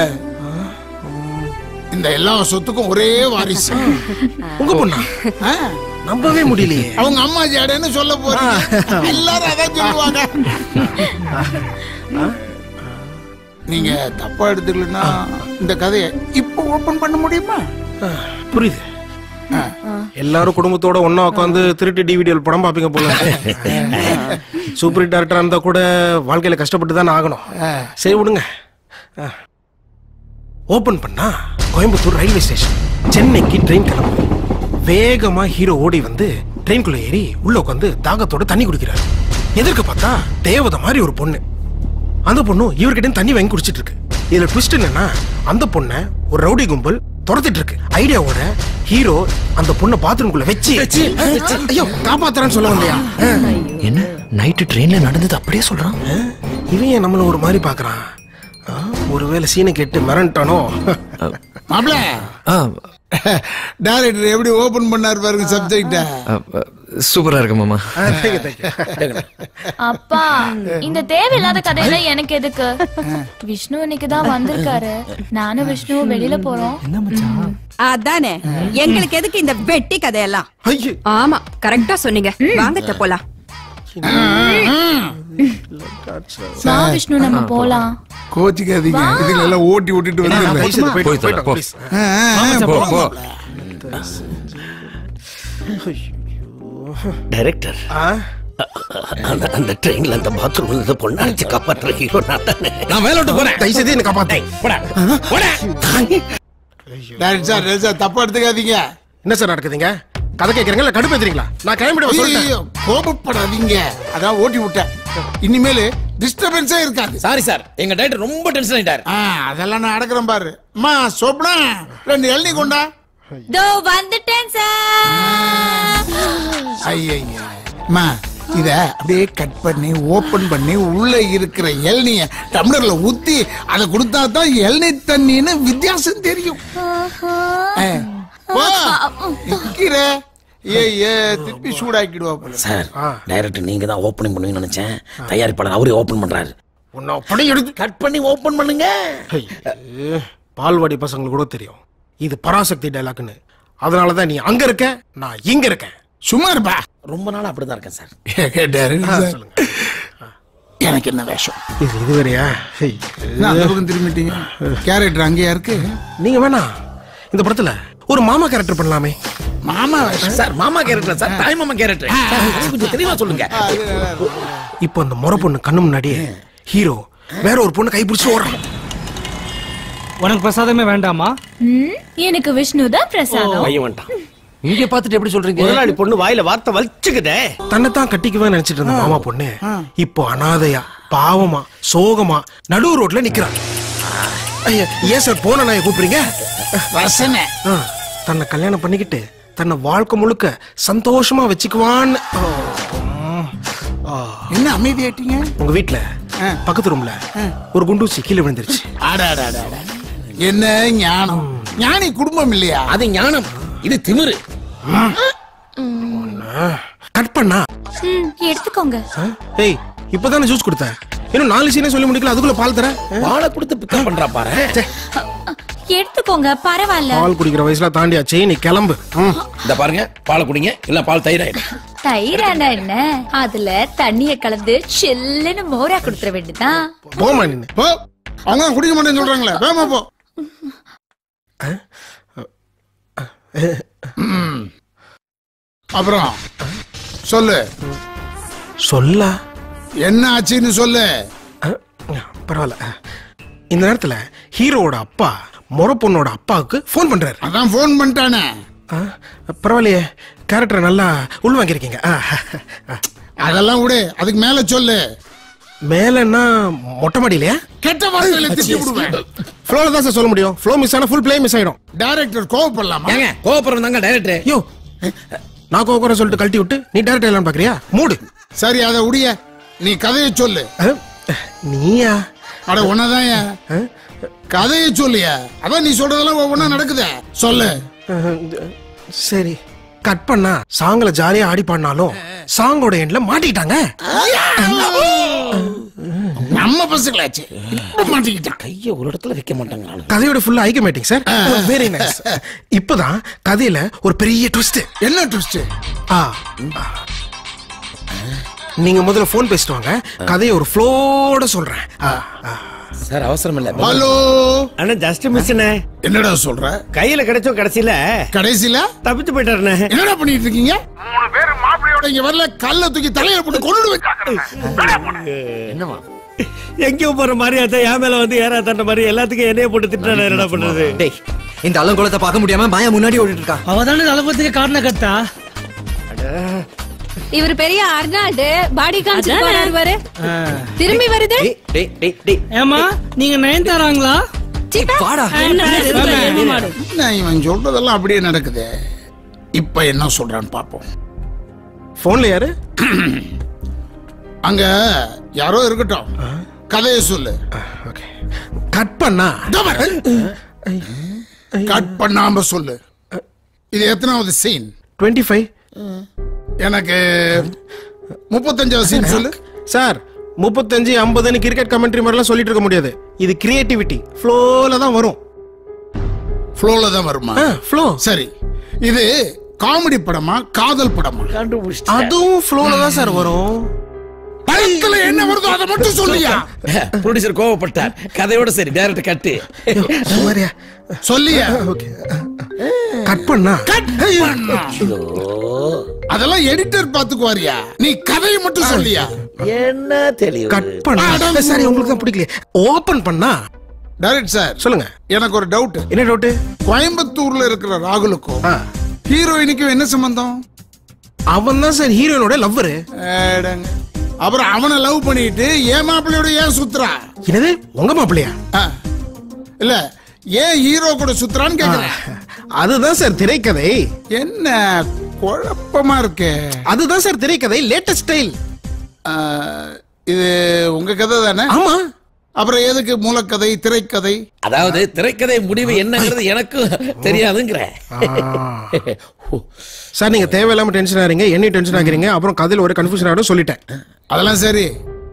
இந்த எல்லா சொத்துக்கும் ஒரே வாரிசு உங்க பொண்ணா ஆ, நம்பவே முடியலையே அவங்க அம்மா ஜாடன்னு சொல்ல போறீங்க எல்லாரும் அதான் சொல்லுவாங்க நீங்க தப்பா எடுத்துக்கலன்னா இந்த கதையை இப்போ ஓபன் பண்ண முடியுமா புரியுது எல்லாரும் குடும்பத்தோட ஒண்ணா உட்காந்து திருட்டு டிவிடியில் படம் பார்ப்பீங்க போல சூப்பர் ஹிட் டேரக்டரா இருந்தா கூட வாழ்க்கையில கஷ்டப்பட்டு தானே ஆகணும் சரி விடுங்க ஓபன் பண்ணா கோயம்புத்தூர் ரயில்வே ஸ்டேஷன் சென்னைக்கு ட்ரெயின் கிளம்புது வேகமா ஹீரோ ஓடி வந்து ட்ரெயின்குள்ள ஏறி உள்ள உட்காந்து தாகத்தோட தண்ணி குடிக்கிறாரு எதிர்க்க பார்த்தா தேவதை மாதிரி ஒரு பொண்ணு அந்த பொண்ணு இவர்கிட்ட இருந்து தண்ணி வாங்கி குடிச்சிட்டு இருக்கு இதுல ட்விஸ்ட் என்னன்னா அந்த பொண்ணை ஒரு ரவுடி கும்பல் துரத்திட்டு இருக்கு ஐடியாவோட ஹீரோ அந்த பொண்ணை பாத்ரூம்குள்ள வச்சு ஐயோ காப்பாத்துறேன்னு சொல்ல வந்தியா என்ன நைட்டு ட்ரெயின்ல நடந்தது அப்படியே சொல்றான் இவன் ஏன் நம்மள ஒரு மாதிரி பாக்குறான் ஆ, ஒருவேளை சீனை கேட்டு மிரண்டானோ மாப்பிள டைரக்டர் எப்படி ஓபன் பண்ணாரு பாருங்க சப்ஜெக்ட சூப்பரா இருக்கு மாமா அப்பா இந்த தேவையில்லாத கதையெல்லாம் எனக்கு எதுக்கு விஷ்ணு இன்னைக்கு தான் வந்திருக்காரு நானும் விஷ்ணுவும் வெளியில போறோம் அதானே எங்களுக்கு எதுக்கு இந்த வெட்டி கதையெல்லாம் ஆமா கரெக்டா சொன்னீங்க வாங்க போலாம் வா விஷ்ணு நம்ம போலாம் கோச்சிக்காதீங்க இதுல எல்லாம் ஓட்டி ஓட்டிட்டு வந்து போய் தரேன், போ. போ, போ. டைரக்டர் அந்த அந்த ட்ரெயின்ல அந்த பாத்ரூம்ல இருந்து பொண்ணு அடிச்சு காப்பாற்றுற ஹீரோ நான் தானே நான் மேல விட்டு போறேன் தயவு செய்து என்ன காப்பாத்து போடா போடா டேரக்டர் சார் டேரக்டர் சார் தப்பா எடுத்துக்காதீங்க என்ன சார் நடக்குதுங்க கதை கேட்கறீங்களா இல்ல கடுப்பு ஏத்துறீங்களா நான் கிளம்பிடுவேன் ஐயோ, சொல்லிட்டேன் ஐயோ, கோபப்படாதீங்க அதான் ஓட்டி விட்டேன் இனிமேல் டிஸ்டர்பன்ஸே இருக்காது சாரி சார் எங்க டைரக்டர் ரொம்ப டென்ஷன் ஆயிட்டாரு ஆ அதெல்லாம் நான் அடக்குறேன் பாரு அம்மா சோப்னா ரெண்டு இளநீ கொண்டா தோ வந்துட்டேன் சார் ஐயா அம்மா இத அப்படியே கட் பண்ணி ஓபன் பண்ணி உள்ள இருக்கிற இளநிய டம்ளர்ல ஊத்தி அதை கொடுத்தா தான் இளநீ தண்ணின்னு வித்தியாசம் தெரியும் ஆ, வா, நிக்கிற ஏ ஏ திருப்பி சூடாக்கிடுவா போல சார் டைரக்டர் நீங்க தான் ஓபனிங் பண்ணுவீங்கன்னு நினைச்சேன் தயாரிப்பாளர் அவரே ஓபன் பண்றாரு உன்னை படி எடுத்து கட் பண்ணி ஓபன் பண்ணுங்க ஐயே, பால்வாடி பசங்களுக்கு கூட தெரியும் இது பராசக்தி டைலாக்னு அதனால தான் நீ அங்க இருக்க நான் இங்க இருக்கேன் சும்மா இருப்பா ரொம்ப நாள் அப்படிதான் இருக்கேன் சார் கேட்டாரு ஆ, சார். சொல்லுங்க எனக்கு என்ன வேஷம் இது இது வேறையா ஐயே. என்ன அந்த பக்கம் திரும்பிட்டீங்க கேரக்டர் அங்கேயா இருக்கு நீங்க வேணா இந்த படத்துல ஒரு மாமா கேரக்டர் பண்ணலாமே மாமா வேஷம் சார் மாமா கேரக்டர் சார் தாய் மாமா கேரக்டர் கொஞ்சம் தெளிவா சொல்லுங்க இப்போ அந்த முறை பொண்ணு கண்ணு முன்னாடியே ஹீரோ வேற ஒரு பொண்ணு கைப்பிடிச்சு ஓடுறான் உனக்கு பிரசாதமே வேண்டாமா ம், எனக்கு விஷ்ணு தான் பிரசாதம் பையன் வந்துட்டான் இங்க பார்த்துட்டு எப்படி சொல்றீங்க முதலாளி பொண்ணு வாயில வார்த்தை வலிச்சுக்குதே தன்னைத்தான் கட்டிக்குவே நினைச்சிட்டு இருந்த மாமா பொண்ணு இப்போ அனாதையா பாவமா சோகமா நடு ரோட்ல நிக்கிறான் ஐயா ஏன் சார் போன நாயை கூப்பிடுறீங்க ரசனை ஆ, தன்னை கல்யாணம் பண்ணிக்கிட்டு தன்னை வாழ்க்கை முழுக்க சந்தோஷமா வச்சுக்குவான்னு ஓ, ம். ஆ, என்ன அமைதியாட்டீங்க உங்க வீட்ல பக்கத்து ரூம்ல ஒரு குண்டூசி கீழே விழுந்துருச்சு அடாடாடாடா. என்ன ஞானம் ஞானி குடும்பம் இல்லையா அது ஞானம் இது திமிரு கட் பண்ணா ம், எடுத்துக்கோங்க ஆ? ஏய் இப்பதானே ஜூஸ் கொடுத்த இன்னும் நாலு சீனே சொல்லி முடிக்கல அதுக்குள்ள பால் தர பாலை கொடுத்து பிக்கப் பண்றா பாரு எடுத்துக்கோங்க பரவாயில்ல பால் குடிக்கிற வயசுல தாண்டியாச்சு நீ கிளம்பு ம். இந்த பாருங்க பாலை குடிங்க இல்ல பால் தயிர் ஆயிடும் தயிரானா என்ன அதுல தண்ணிய கலந்து சில்லுன்னு மோரா கொடுத்துற வேண்டியதான் போமா நின்னு போ அவங்க தான் குடிக்க மாட்டேன்னு சொல்றாங்களே வேமா போ ம். அப்புறம் சொல்லு சொல்ல என்ன ஆச்சுன்னு சொல்லு பரவாயில்ல இந்த நேரத்துல ஹீரோவோட அப்பா முறை பொண்ணோட அப்பாவுக்கு ஃபோன் பண்றாரு அதான் ஃபோன் பண்ணிட்டானே ஆ, பரவாயில்லையே கேரக்டர் நல்லா உள்வாங்கியிருக்கீங்க ஆ, ஆ. அதெல்லாம் விடு அதுக்கு மேல சொல்லு மேலன்னா மொட்டை மாடியிலையா கெட்ட வார்த்தையில திட்டி விடுவேன் ஃப்ளோல தான் சார் சொல்ல முடியும் ஃப்ளோ மிஸ் ஆனா ஃபுல் ப்ளே மிஸ் ஆயிடும் டைரக்டர் கோவப்படலாமா ஏங்க கோபுரம் தாங்க டைரக்டர் யோ நான் கோக்குற சொல்லிட்டு கழட்டி விட்டு நீ டேரக்ட் எல்லாம் பாக்குறியா மூடு சரி அதை உடைய நீ கதையை சொல்லு ஆ, நீயா அட உன்னதான் ஆ? கதையை சொல்லியா அதான் நீ சொல்றதெல்லாம் ஒவ்வொன்றா நடக்குதே சொல்லு அஹ், சரி கட் பண்ணா சாங்ல ஜாலியா ஆடி பாடினாலும் சாங்கோட எண்ட்ல மாட்டிக்கிட்டாங்க நம்ம பசங்களாச்சு இப்ப மாட்டிக்கிட்டான் கைய ஒரு இடத்துல வைக்க மாட்டாங்க கதையோட ஃபுல்லா ஐக்க மாட்டீங்க சார் வெரி நைஸ் இப்பதான் கதையில ஒரு பெரிய ட்விஸ்ட் என்ன ட்விஸ்ட் ஆ நீங்க முதல்ல ஃபோன் பேசிட்டு வாங்க கதையை ஒரு ஃப்ளோட சொல்றேன் ஆ, ஆ. சார் அவசரம் இல்ல ஹலோ அண்ணா ஜஸ்ட் மிஸ்ண்ணே என்னடா சொல்ற கையில கிடைச்சோம் கடைசியில கடைசியில தப்பிச்சு போயிட்டாருண்ணே என்னடா பண்ணிட்டு இருக்கீங்க மூணு பேரும் மாப்பிளையோட இங்க வரல கல்ல தூக்கி தலையில போட்டு கொண்டு என்னமா எங்கேயோ போற மாதிரி அதான் என் மேல வந்து ஏறா தண்ட மாதிரி எல்லாத்துக்கும் என்னைய போட்டு திட்டான என்னடா பண்றது டேய் இந்த அலங்கோலத்தை பார்க்க முடியாம மாயா முன்னாடி ஓடிட்டு இருக்கா அவ தானே தளபதிக்கு காரணம் கத்தா இவர் பெரிய அர்னால்டு பாடி காமிச்சு வருவாரு திரும்பி வருது டேய் டேய் டேய் டேய் ஏமா நீங்க நயன் தராங்களா வாடா என்ன இவன் சொல்றதெல்லாம் அப்படியே நடக்குது இப்ப என்ன சொல்றான்னு பாப்போம் போன்ல யாரு அங்க யாரோ இருக்கட்டும் கதையை சொல்லு ஓகே கட் பண்ணா கட் பண்ணாம சொல்லு இது எத்தனாவது சீன் டுவெண்ட்டி ஃபைவ் எனக்கு முப்பத்தஞ்சாவது சீன் சொல்லு சார் முப்பத்தஞ்சு ஐம்பதுன்னு கிரிக்கெட் கமெண்ட்ரி மாதிரிலாம் சொல்லிட்டு இருக்க முடியாது இது கிரியேட்டிவிட்டி ஃப்ளோல தான் வரும் ஃப்ளோல தான் வருமா ஃப்ளோ சரி இது காமெடி படமா காதல் படமா அதுவும் ஃப்ளோல தான் சார் வரும் படத்துல என்ன வருதோ அதை மட்டும் சொல்லியா ப்ரொடியூசர் கோவப்பட்டார் கதையோட சரி டைரக்ட் கட்டு சுமாரியா சொல்லியா ஓகே கட் பண்ணா கட் பண்ணா. அதெல்லாம் எடிட்டர் பாத்துக்குவாரியா நீ கதையை மட்டும் சொல்லியா என்ன தெளிவு கட் பண்ண சரி உங்களுக்கு தான் பிடிக்கல ஓபன் பண்ணா டைரக்ட் சார் சொல்லுங்க எனக்கு ஒரு டவுட் என்ன டவுட் கோயம்புத்தூர்ல இருக்கிற ராகுலுக்கும் ஹீரோயினுக்கும் என்ன சம்பந்தம் அவன் தான் சார் ஹீரோயினோட லவ்வரு ஏடங்க. அப்புறம் அவனை லவ் பண்ணிட்டு ஏன் மாப்பிள்ளையோட ஏன் சுத்துறா என்னது உங்க மாப்பிள்ளையா ஆ. இல்ல ஏன் ஹீரோ கூட சுத்துறான்னு கேக்குறேன் அதுதான் சார் திரைக்கதை என்ன குழப்பமா இருக்கு அதுதான் சார் திரைக்கதை லேட்டஸ்ட் ஸ்டைல் இது உங்க கதை தானே ஆமா அப்புறம் எதுக்கு மூலக்கதை திரைக்கதை அதாவது திரைக்கதை முடிவு என்னங்கிறது எனக்கும் தெரியாதுங்கிற சார் நீங்க தேவையில்லாம டென்ஷன் ஆறீங்க என்னையும் டென்ஷன் ஆகிறீங்க அப்புறம் கதையில ஒரு கன்ஃபியூஷன் ஆகிடும் சொல்லிட்டேன் அதெல்லாம் சரி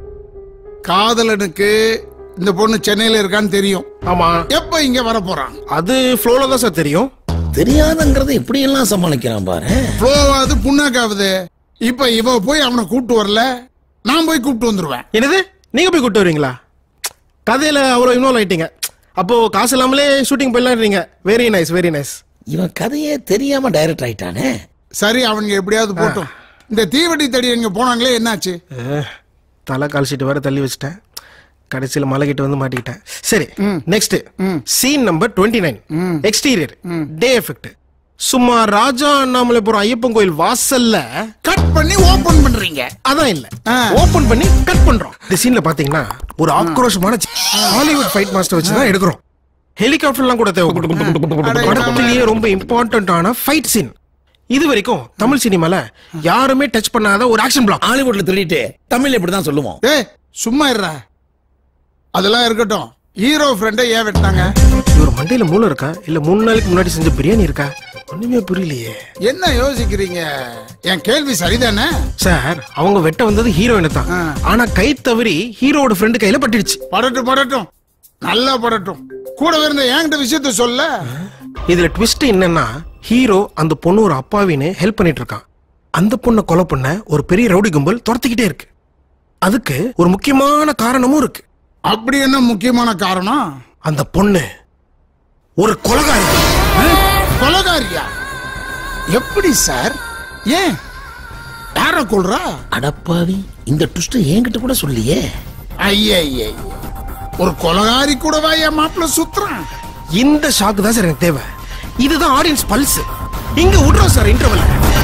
காதலனுக்கு இந்த பொண்ணு சென்னையில இருக்கான்னு தெரியும் ஆமா எப்ப இங்க வர போறான் அது ஃப்ளோல தான் சார் தெரியும் தெரியாதுங்கிறத இப்படி எல்லாம் சமாளிக்கிறான் பாரு ஃப்ளோவாது புண்ணாக்காவது இப்ப இவ போய் அவனை கூட்டு வரல நான் போய் கூப்பிட்டு வந்துருவேன் என்னது நீங்க போய் கூட்டு வரீங்களா கதையில அவ்வளோ இன்வால்வ் ஆயிட்டீங்க அப்போ காசு இல்லாமலே ஷூட்டிங் போயிடலான்றீங்க வெரி நைஸ் வெரி நைஸ் இவன் கதையே தெரியாம டைரக்ட் ஆயிட்டானே சரி அவனுங்க எப்படியாவது போட்டும் இந்த தீவெட்டி தடி எங்க போனாங்களே என்னாச்சு தலை கால் ஷீட் வேற தள்ளி வச்சுட்டேன் கடைசியில் மலை கிட்ட வந்து மாட்டிக்கிட்டேன் சரி next scene number twenty nine exterior day effect சும்மா ராஜா அண்ணாமலைபுரம் ஐயப்பன் கோயில் வாசல்ல கட் பண்ணி ஓபன் பண்றீங்க அதான் இல்ல ஓபன் பண்ணி கட் பண்றோம் இந்த சீன்ல பாத்தீங்கன்னா ஒரு ஆக்ரோஷமான ஹாலிவுட் ஃபைட் மாஸ்டர் வச்சு தான் எடுக்கிறோம் ஹெலிகாப்டர்லாம் கூட தேவைப்படும் படத்திலேயே ரொம்ப இம்பார்ட்டன்டான ஃபைட் சீன் இது வரைக்கும் தமிழ் சினிமால யாருமே டச் பண்ணாத ஒரு ஆக்ஷன் பிளாக் ஹாலிவுட்ல திருடிட்டு தமிழ் இப்படிதான் சொல்லுவோம் ஏய் சும்மா இருடா அதெல்லாம் இருக்கட்டும் ஹீரோ ஃப்ரெண்டை ஏன் வெட்டினாங்க இவர் மண்டையில மூளை இருக்கா இல்ல மூணு நாளைக்கு முன்னாடி செஞ்ச பிரியாணி இருக்கா ஒண்ணுமே புரியலையே என்ன யோசிக்கிறீங்க என் கேள்வி சரிதானே சார் அவங்க வெட்ட வந்தது ஹீரோயினை தான் ஆனா கை தவறி ஹீரோவோட ஃப்ரெண்டு கையில பட்டுடுச்சு படட்டும் படட்டும் நல்லா படட்டும் கூட இருந்த என்கிட்ட விஷயத்த சொல்ல இதுல ட்விஸ்ட் என்னன்னா ஹீரோ அந்த பொண்ணு ஒரு அப்பாவின்னு ஹெல்ப் பண்ணிட்டு இருக்கான் அந்த பொண்ணை கொலை பண்ண ஒரு பெரிய ரவுடி கும்பல் துரத்திக்கிட்டே இருக்கு அதுக்கு ஒரு முக்கியமான காரணமும் இருக்கு அப்படி என்ன முக்கியமான காரணம் அந்த பொண்ணு ஒரு கொலகாரி கொலகாரியா எப்படி சார் ஏன் யார கொள்றா அடப்பாவி இந்த ட்விஸ்ட் என்கிட்ட கூட சொல்லியே ஐய ஒரு கொலகாரி கூடவா என் மாப்பிள்ள சுத்துறான் இந்த ஷாக்கு தான் சார் எனக்கு தேவை இதுதான் ஆடியன்ஸ் பல்ஸ் இங்க விடுறோம் சார் இன்டர்வல்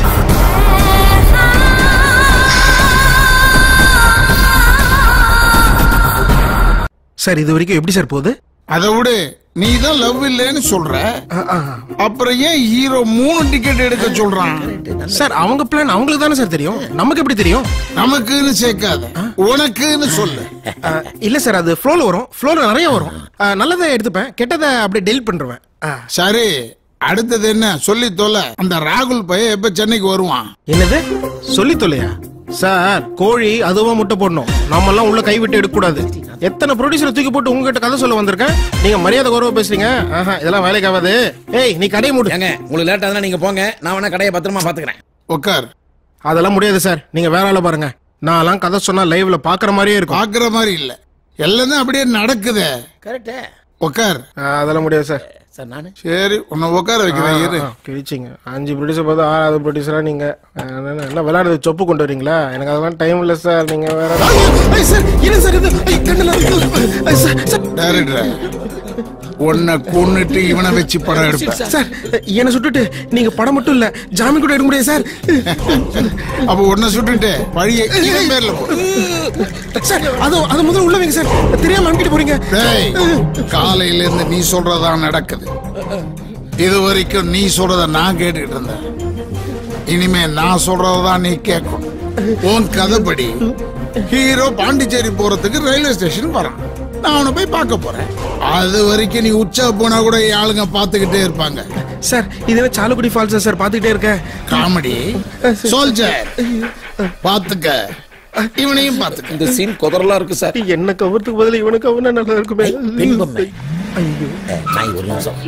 சார் இது வரைக்கும் எப்படி சார் போகுது அதை விடு நீ தான் லவ் இல்லைன்னு சொல்ற அப்புறம் ஏன் ஹீரோ மூணு டிக்கெட் எடுக்க சொல்றான் சார் அவங்க பிளான் அவங்களுக்கு தானே சார் தெரியும் நமக்கு எப்படி தெரியும் நமக்குன்னு சேர்க்காத உனக்குன்னு சொல்லு அஹ், இல்ல சார் அது ஃப்ளோல வரும் ஃப்ளோல நிறைய வரும் அஹ், நல்லதை எடுத்துப்பேன் கெட்டதை அப்படியே டெலிட் பண்ணிருவேன் சரி அடுத்தது என்ன சொல்லி தொலை அந்த ராகுல் பையன் எப்ப சென்னைக்கு வருவான் என்னது சொல்லி தொலையா சார் கோழி அதுவா முட்டை போடணும் நம்ம எல்லாம் உள்ள கை விட்டு எடுக்க கூடாது எத்தனை ப்ரொடியூசரை தூக்கி போட்டு உங்ககிட்ட கதை சொல்ல வந்திருக்கேன் நீங்க மரியாதை குறைவா பேசுறீங்க ஆஹா, இதெல்லாம் வேலைக்கு ஆகாது ஏய் நீ கடையை மூடு ஏங்க உங்களுக்கு லேட் ஆகுதுன்னா நீங்க போங்க நான் வேணா கடையை பத்திரமா பாத்துக்கிறேன் உட்கார் அதெல்லாம் முடியாது சார் நீங்க வேற ஆள பாருங்க நான்லாம் கதை சொன்னா லைவ்ல பாக்குற மாதிரியே இருக்கும் பாக்குற மாதிரி இல்ல எல்லாம் தான் அப்படியே நடக்குதே கரெக்டே உட்கார் அதெல்லாம் முடியாது சார் சார் நானு சரி உன்னை உட்கார வைக்கிறேன் இரு கிழிச்சிங்க அஞ்சு ப்ரொடியூசர் பார்த்து ஆறாவது ப்ரொடியூசரா நீங்க அஹ், என்ன என்ன விளையாடுறது சொப்பு கொண்டு வரீங்களா எனக்கு அதெல்லாம் டைம் இல்லை சார் நீங்க வேற சார் என்ன சார் இது ஐய், கண்ணுல இருக்கு. ஐய், சார், சார். டைரக்டர் உன்னை கொன்னுட்டு இவனை வச்சு படம் எடுப்பேன் சார் என்ன சுட்டுட்டு நீங்க படம் மட்டும் இல்ல ஜாமீன் கூட எடுக்க முடியாது சார் அப்ப உன்னை சுட்டுட்டு பழிய இவன் பேர்ல போடு. சார் அது அது முதல்ல உள்ள வைங்க சார் தெரியாம அனுப்பிட்டு போறீங்க டேய், காலையில இருந்து நீ சொல்றதா நடக்குது இது வரைக்கும் நீ சொல்றத நான் கேட்டுக்கிட்டு இருந்தேன் இனிமே நான் சொல்றதான் நீ கேட்கணும் உன் கதைப்படி ஹீரோ பாண்டிச்சேரி போறதுக்கு ரயில்வே ஸ்டேஷன் வரான் நான் அவனை போய் பார்க்க போறேன் அது வரைக்கும் நீ உச்சா போனா கூட என் ஆளுங்க பார்த்துக்கிட்டே இருப்பாங்க சார் இதுவே சாலுக்குடி ஃபால்ஸ் சார் பாத்துக்கிட்டே இருக்கேன் காமெடி சோல்ஜர் பாத்துக்க இவனையும் பாத்துக்க இந்த சீன் குதறலா இருக்கு சார் என்ன கவர்த்துக்கு பதிலா இவனுக்கு அவனா நல்லா இருக்குமே பெண் பொம்மை நாய் ஒரு நிமிஷம்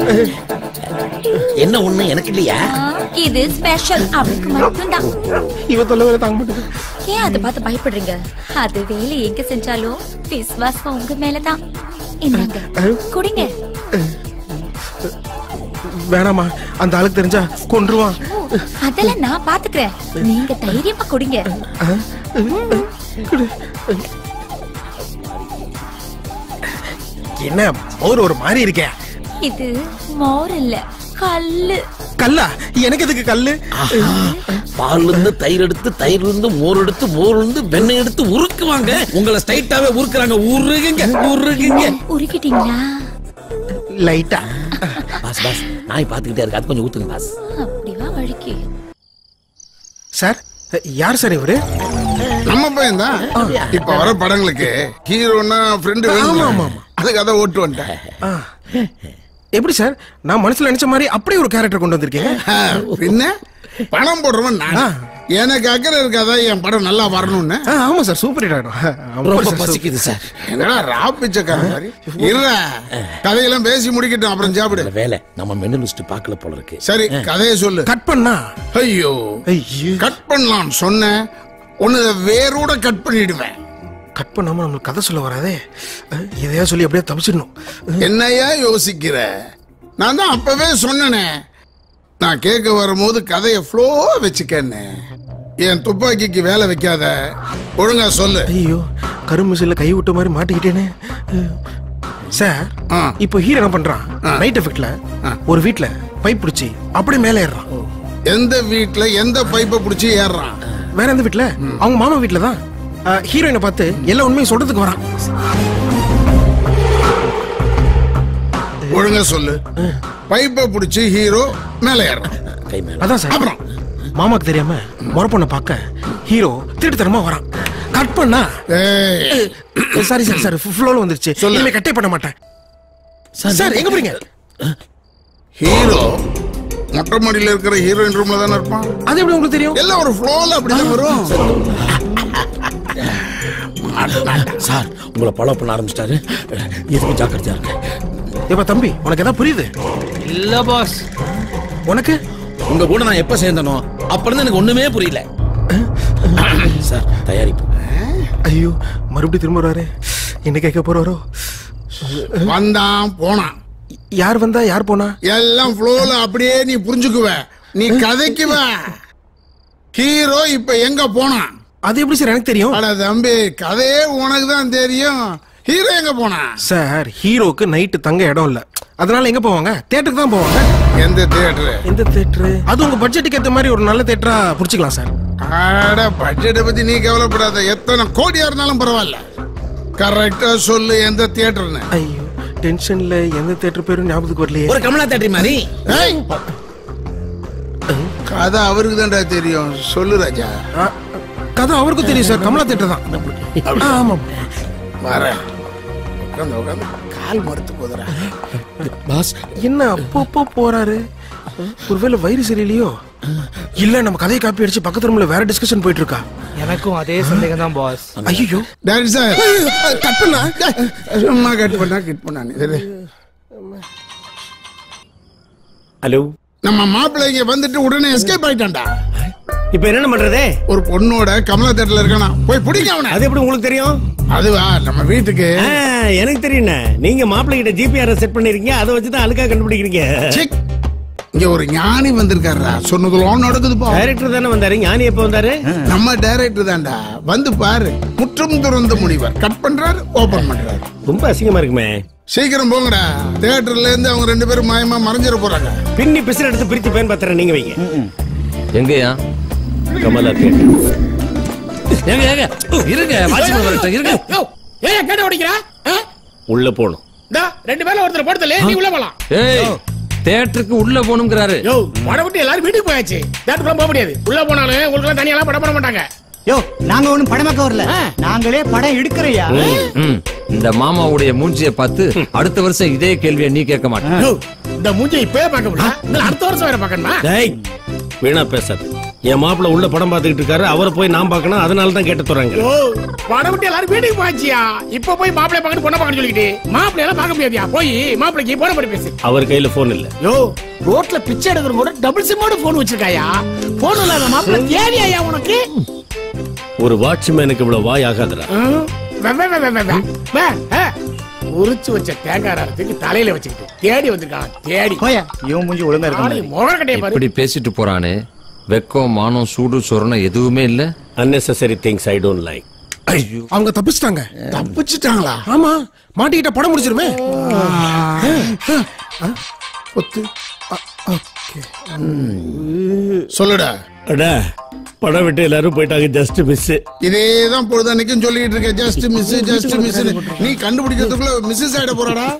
என்ன ஒண்ணு எனக்கு இல்லையா இது ஸ்பெஷல் அவளுக்கு மட்டும்தான் இவ தொல்லை வேற தாங்க மாட்டேங்குது ஏன் அதை பார்த்து பயப்படுறீங்க அது வேலை எங்க செஞ்சாலும் விசுவாசம் உங்க மேலதான் இந்தாங்க குடிங்க வேணாமா அந்த ஆளுக்கு தெரிஞ்சா கொன்றுவான் ஓ அதெல்லாம் நான் பாத்துக்கிறேன் நீங்க தைரியமா குடிங்க என்ன மோர் ஒரு மாதிரி இருக்கே இது மோர் இல்ல கல்லு கல்லா எனக்கு எதுக்கு கல்லு பால்ல இருந்து தயிர் எடுத்து தயிர்ல இருந்து மோர் எடுத்து மோர்ல இருந்து வெண்ணெய் எடுத்து உருக்குவாங்க உங்களை ஸ்ட்ரைட்டாவே உருக்குறாங்க உருகுங்க உருகுங்க உருக்கிட்டீங்களா லைட்டா பாஸ் பாஸ் நாய் பாத்துக்கிட்டே இருக்கு அது கொஞ்சம் ஊத்துங்க பாஸ் அப்படிவா வழிக்கு சார் யார் சார் இவரு நம்ம பையன் தான் இப்ப வர படங்களுக்கு ஹீரோனா ஃப்ரெண்டு ஆமா, ஆமா, ஆமா. அதுக்கு அதை ஓட்டு வந்துட்டேன் ஆ. எப்படி சார் நான் மனசுல நினைச்ச மாதிரி அப்படியே ஒரு கேரக்டர் கொண்டு வந்திருக்கீங்க ஆ, பின்ன பணம் போடுறவன் நான் எனக்கு அக்கறை இருக்காதா என் படம் நல்லா வரணும்னு ஆ, ஆமா சார் சூப்பர் ஹிட் ஆயிடும் ரொம்ப பசிக்குது சார் என்னடா ரா பிச்சைக்காரன் மாதிரி இல்ல கதையெல்லாம் பேசி முடிக்கட்டும் அப்புறம் சாப்பிடு இந்த வேலை நம்ம மெனு லிஸ்ட் பார்க்கல போல இருக்கு சரி கதையை சொல்லு கட் பண்ணா ஐயோ ஐயோ கட் பண்ணலாம் சொன்னேன் உன்னை வேரோட கட் பண்ணிடுவேன் கட் பண்ணாம நம்மளுக்கு கதை சொல்ல வராதே அஹ், எதையா சொல்லி அப்படியே தப்பிச்சிடணும் என்னையா யோசிக்கிற நான் தான் அப்பவே சொன்னனே நான் கேட்க வரும்போது கதையை ஃப்ளோ வச்சுக்கன்னு என் துப்பாக்கிக்கு வேலை வைக்காத ஒழுங்கா சொல்லு ஐயோ கரும்புசில கை விட்ட மாதிரி மாட்டிக்கிட்டேனே அஹ், சார் ஆ. இப்போ ஹீரோ என்ன பண்றான் நைட் எஃபெக்ட்ல ஒரு வீட்ல பைப் பிடிச்சி அப்படியே மேலே ஏறுறான் எந்த வீட்ல எந்த பைப்பை பிடிச்சி ஏறுறான் வேற எந்த வீட்ல அவங்க மாமா வீட்ல தான் ஹீரோயினை பார்த்து எல்லா உண்மையும் சொல்றதுக்கு வரான் ஒழுங்கா சொல்லு பைப்பை பிடிச்சி ஹீரோ மேல ஏறுறான் கை மேல அதான் சார் அப்புறம் மாமாக்கு தெரியாம முறப்பொண்ணை பார்க்க ஹீரோ திருட்டுத்தனமா வரான் கட் பண்ணா ஏய், சாரி சார் சார் ஃப்ளோல வந்துருச்சு சொல்லு. இனிமே கட்டே பண்ண மாட்டேன் சார் எங்க போறீங்க ஹீரோ மொட்டை மாடியில இருக்கிற ஹீரோயின் ரூம்ல தானே இருப்பான் அது எப்படி உங்களுக்கு தெரியும் எல்லாம் ஒரு ஃப்ளோல அப்படிதான் வரும் சார் உங்களை ஃபாலோ பண்ண ஆரம்பிச்சிட்டாரு எதுக்கு ஜாக்கிரதையா இருக்கு இப்ப தம்பி உனக்கு எதாவது புரியுது இல்ல பாஸ் உனக்கு உங்க கூட நான் எப்ப சேர்ந்தனோ அப்ப இருந்து எனக்கு ஒண்ணுமே புரியல சார் தயாரிப்பு ஐயோ மறுபடியும் திரும்ப வராரு என்ன கேட்க போறாரோ வந்தான் போனான் யார் வந்தா யார் போனா எல்லாம் ஃப்ளோல அப்படியே நீ புரிஞ்சுக்குவ நீ கதைக்குவ ஹீரோ இப்ப எங்க போனான் அது எப்படி சார் எனக்கு தெரியும் அட தம்பி கதையே உனக்கு தான் தெரியும் ஹீரோ எங்க போனான் சார் ஹீரோக்கு நைட்டு தங்க இடம் இல்ல அதனால எங்க போவாங்க தியேட்டருக்கு தான் போவாங்க எந்த தியேட்டரு எந்த தியேட்டர் அது உங்க பட்ஜெட்டுக்கு ஏத்த மாதிரி ஒரு நல்ல தியேட்டரா புடிச்சுக்கலாம் சார் அட பட்ஜெட்டை பத்தி நீ கவலைப்படாத எத்தனை கோடியா இருந்தாலும் பரவாயில்ல கரெக்டா சொல்லு எந்த தியேட்டர்னு ஐயோ டென்ஷன்ல எந்த தியேட்டர் பேரும் ஞாபகத்துக்கு வரலையே ஒரு கமலா தேட்டரி மாதிரி ஏய்! கதை அவருக்கு தான்டா தெரியும் சொல்லு ராஜா ஆ, கதை அவருக்கும் தெரியும் சார் கமலா தியேட்டர் தான் ஆ, ஆமாம் வரேன் உட்காந்து உட்காந்து கால் மறுத்து போதுறா பாஸ் என்ன அப்பப்போ போறாரு ஒருவேளை வயிறு சரியில்லையோ இல்ல நம்ம கதையை காப்பி அடிச்சு பக்கத்து ரூம்ல வேற டிஸ்கஷன் போயிட்டு இருக்கா எனக்கும் அதே சந்தேகம் தான் பாஸ் ஐயோ டேரக்டர் சார் கட் பண்ணா சும்மா கட் பண்ணா கட் பண்ணானு இது ஹலோ நம்ம மாப்பிள்ளை இங்க வந்துட்டு உடனே எஸ்கேப் ஆயிட்டான்டா இப்ப என்ன பண்றது ஒரு பொண்ணோட கமலா தேட்டர்ல இருக்கானா போய் பிடிக்க அவனை அது எப்படி உங்களுக்கு தெரியும் அதுவா நம்ம வீட்டுக்கு ஆ, எனக்கு தெரியும் நீங்க மாப்பிள்ளை கிட்ட ஜிபிஆர் செட் பண்ணிருக்கீங்க அதை வச்சு தான் அழுக்கா கண்டுபிடிக்கிறீங்க சிக். இங்க ஒரு ஞானி வந்திருக்காருடா சொன்னதுலாம் நடக்குதுப்பா டைரக்டர் தானே வந்தாரு ஞானி எப்ப வந்தாரு நம்ம டைரக்டர் தான்டா வந்து பாரு முற்றும் துறந்த முனிவர் கட் பண்றாரு ஓபன் பண்றாரு ரொம்ப அசிங்கமா இருக்குமே சீக்கிரம் போங்கடா தியேட்டர்ல இருந்து அவங்க ரெண்டு பேரும் மாயமா மறைஞ்சிட போறாங்க பின்னி பிசிறு எடுத்து பிரிச்சு பயன்படுத்துறேன் நீங்க வைங்க எங்கயா கமலா தேட்டர் எங்க எங்க இருங்க வாட்ச்மேன் வரட்டும் இருங்க ஏன் கேட்ட ஓடிக்கிறா உள்ள போகணும் ரெண்டு பேர்ல ஒருத்தர் போடுதல நீ உள்ள போலாம் ஏய் தியேட்டருக்கு உள்ள போகணுங்கிறாரு யோ படம் விட்டு எல்லாரும் வீட்டுக்கு போயாச்சு தேட்டருக்குள்ள போக முடியாது உள்ள போனாலும் உங்களுக்கு தனியெல்லாம் படம் பண்ண மாட்டாங்க யோ நாங்க ஒண்ணும் படமாக்க வரல நாங்களே படம் எடுக்கிறையா ம் இந்த மாமாவுடைய மூஞ்சியை பார்த்து அடுத்த வருஷம் இதே கேள்வியை நீ கேட்க மாட்டேன் யோ, இந்த மூஞ்சி இப்பவே பார்க்க முடியல இன்னும் அடுத்த வருஷம் வேற பார்க்கணுமா டேய் வீணா பேசாது என் மாப்பிள்ள உள்ள படம் பார்த்துக்கிட்டு இருக்காரு அவரை போய் நான் பார்க்கணும் அதனால தான் கேட்டு தர்றாங்க யோ படம் விட்டு எல்லாரும் வீட்டுக்கு போயாச்சியா இப்ப போய் மாப்பிள்ளை பார்க்கணும் பொண்ணை பார்க்கணும் சொல்லிக்கிட்டு மாப்பிள்ளை எல்லாம் பார்க்க முடியாதியா போய் மாப்பிள்ளைக்கு போன படி பேசு அவர் கையில போன் இல்ல யோ ரோட்ல பிச்சை எடுக்கிற கூட டபுள் சிம்மோட போன் வச்சிருக்காயா போன் இல்லாத மாப்பிள்ளை தேவையா உனக்கு ஒரு வாட்ச்மேனுக்கு இவ்வளவு வாய் ஆகாதுடா ம், வே, வே, வே, வே, வே, வே. வே, ஆ, உரிச்சு வச்ச தேங்காய் ரசத்துக்கு தலையில வச்சுக்கிட்டு தேடி வந்திருக்கான் தேடி போயா இவன் மூஞ்சி ஒழுங்கா இருக்க நாளைக்கு முகக்கட்டையை பாரு இப்படி பேசிட்டு போறானே வெக்கம் மானம் சூடு சொரணம் எதுவுமே இல்ல unnecessary things i don't like ஐயோ அவங்க தப்பிச்சிட்டாங்க தப்பிச்சிட்டாங்களா ஆமா மாட்டிக்கிட்ட படம் முடிச்சிருமே ஒத்து சொல்லுடா அடா படம் விட்டு எல்லாரும் போயிட்டாங்க ஜஸ்ட் மிஸ் இதேதான் பொழுதன்னைக்கும் சொல்லிட்டு இருக்க ஜஸ்ட் மிஸ் ஜஸ்ட் மிஸ் நீ கண்டுபிடிக்கிறதுக்குள்ள மிஸ்ஸஸ் ஆயிட போறாடா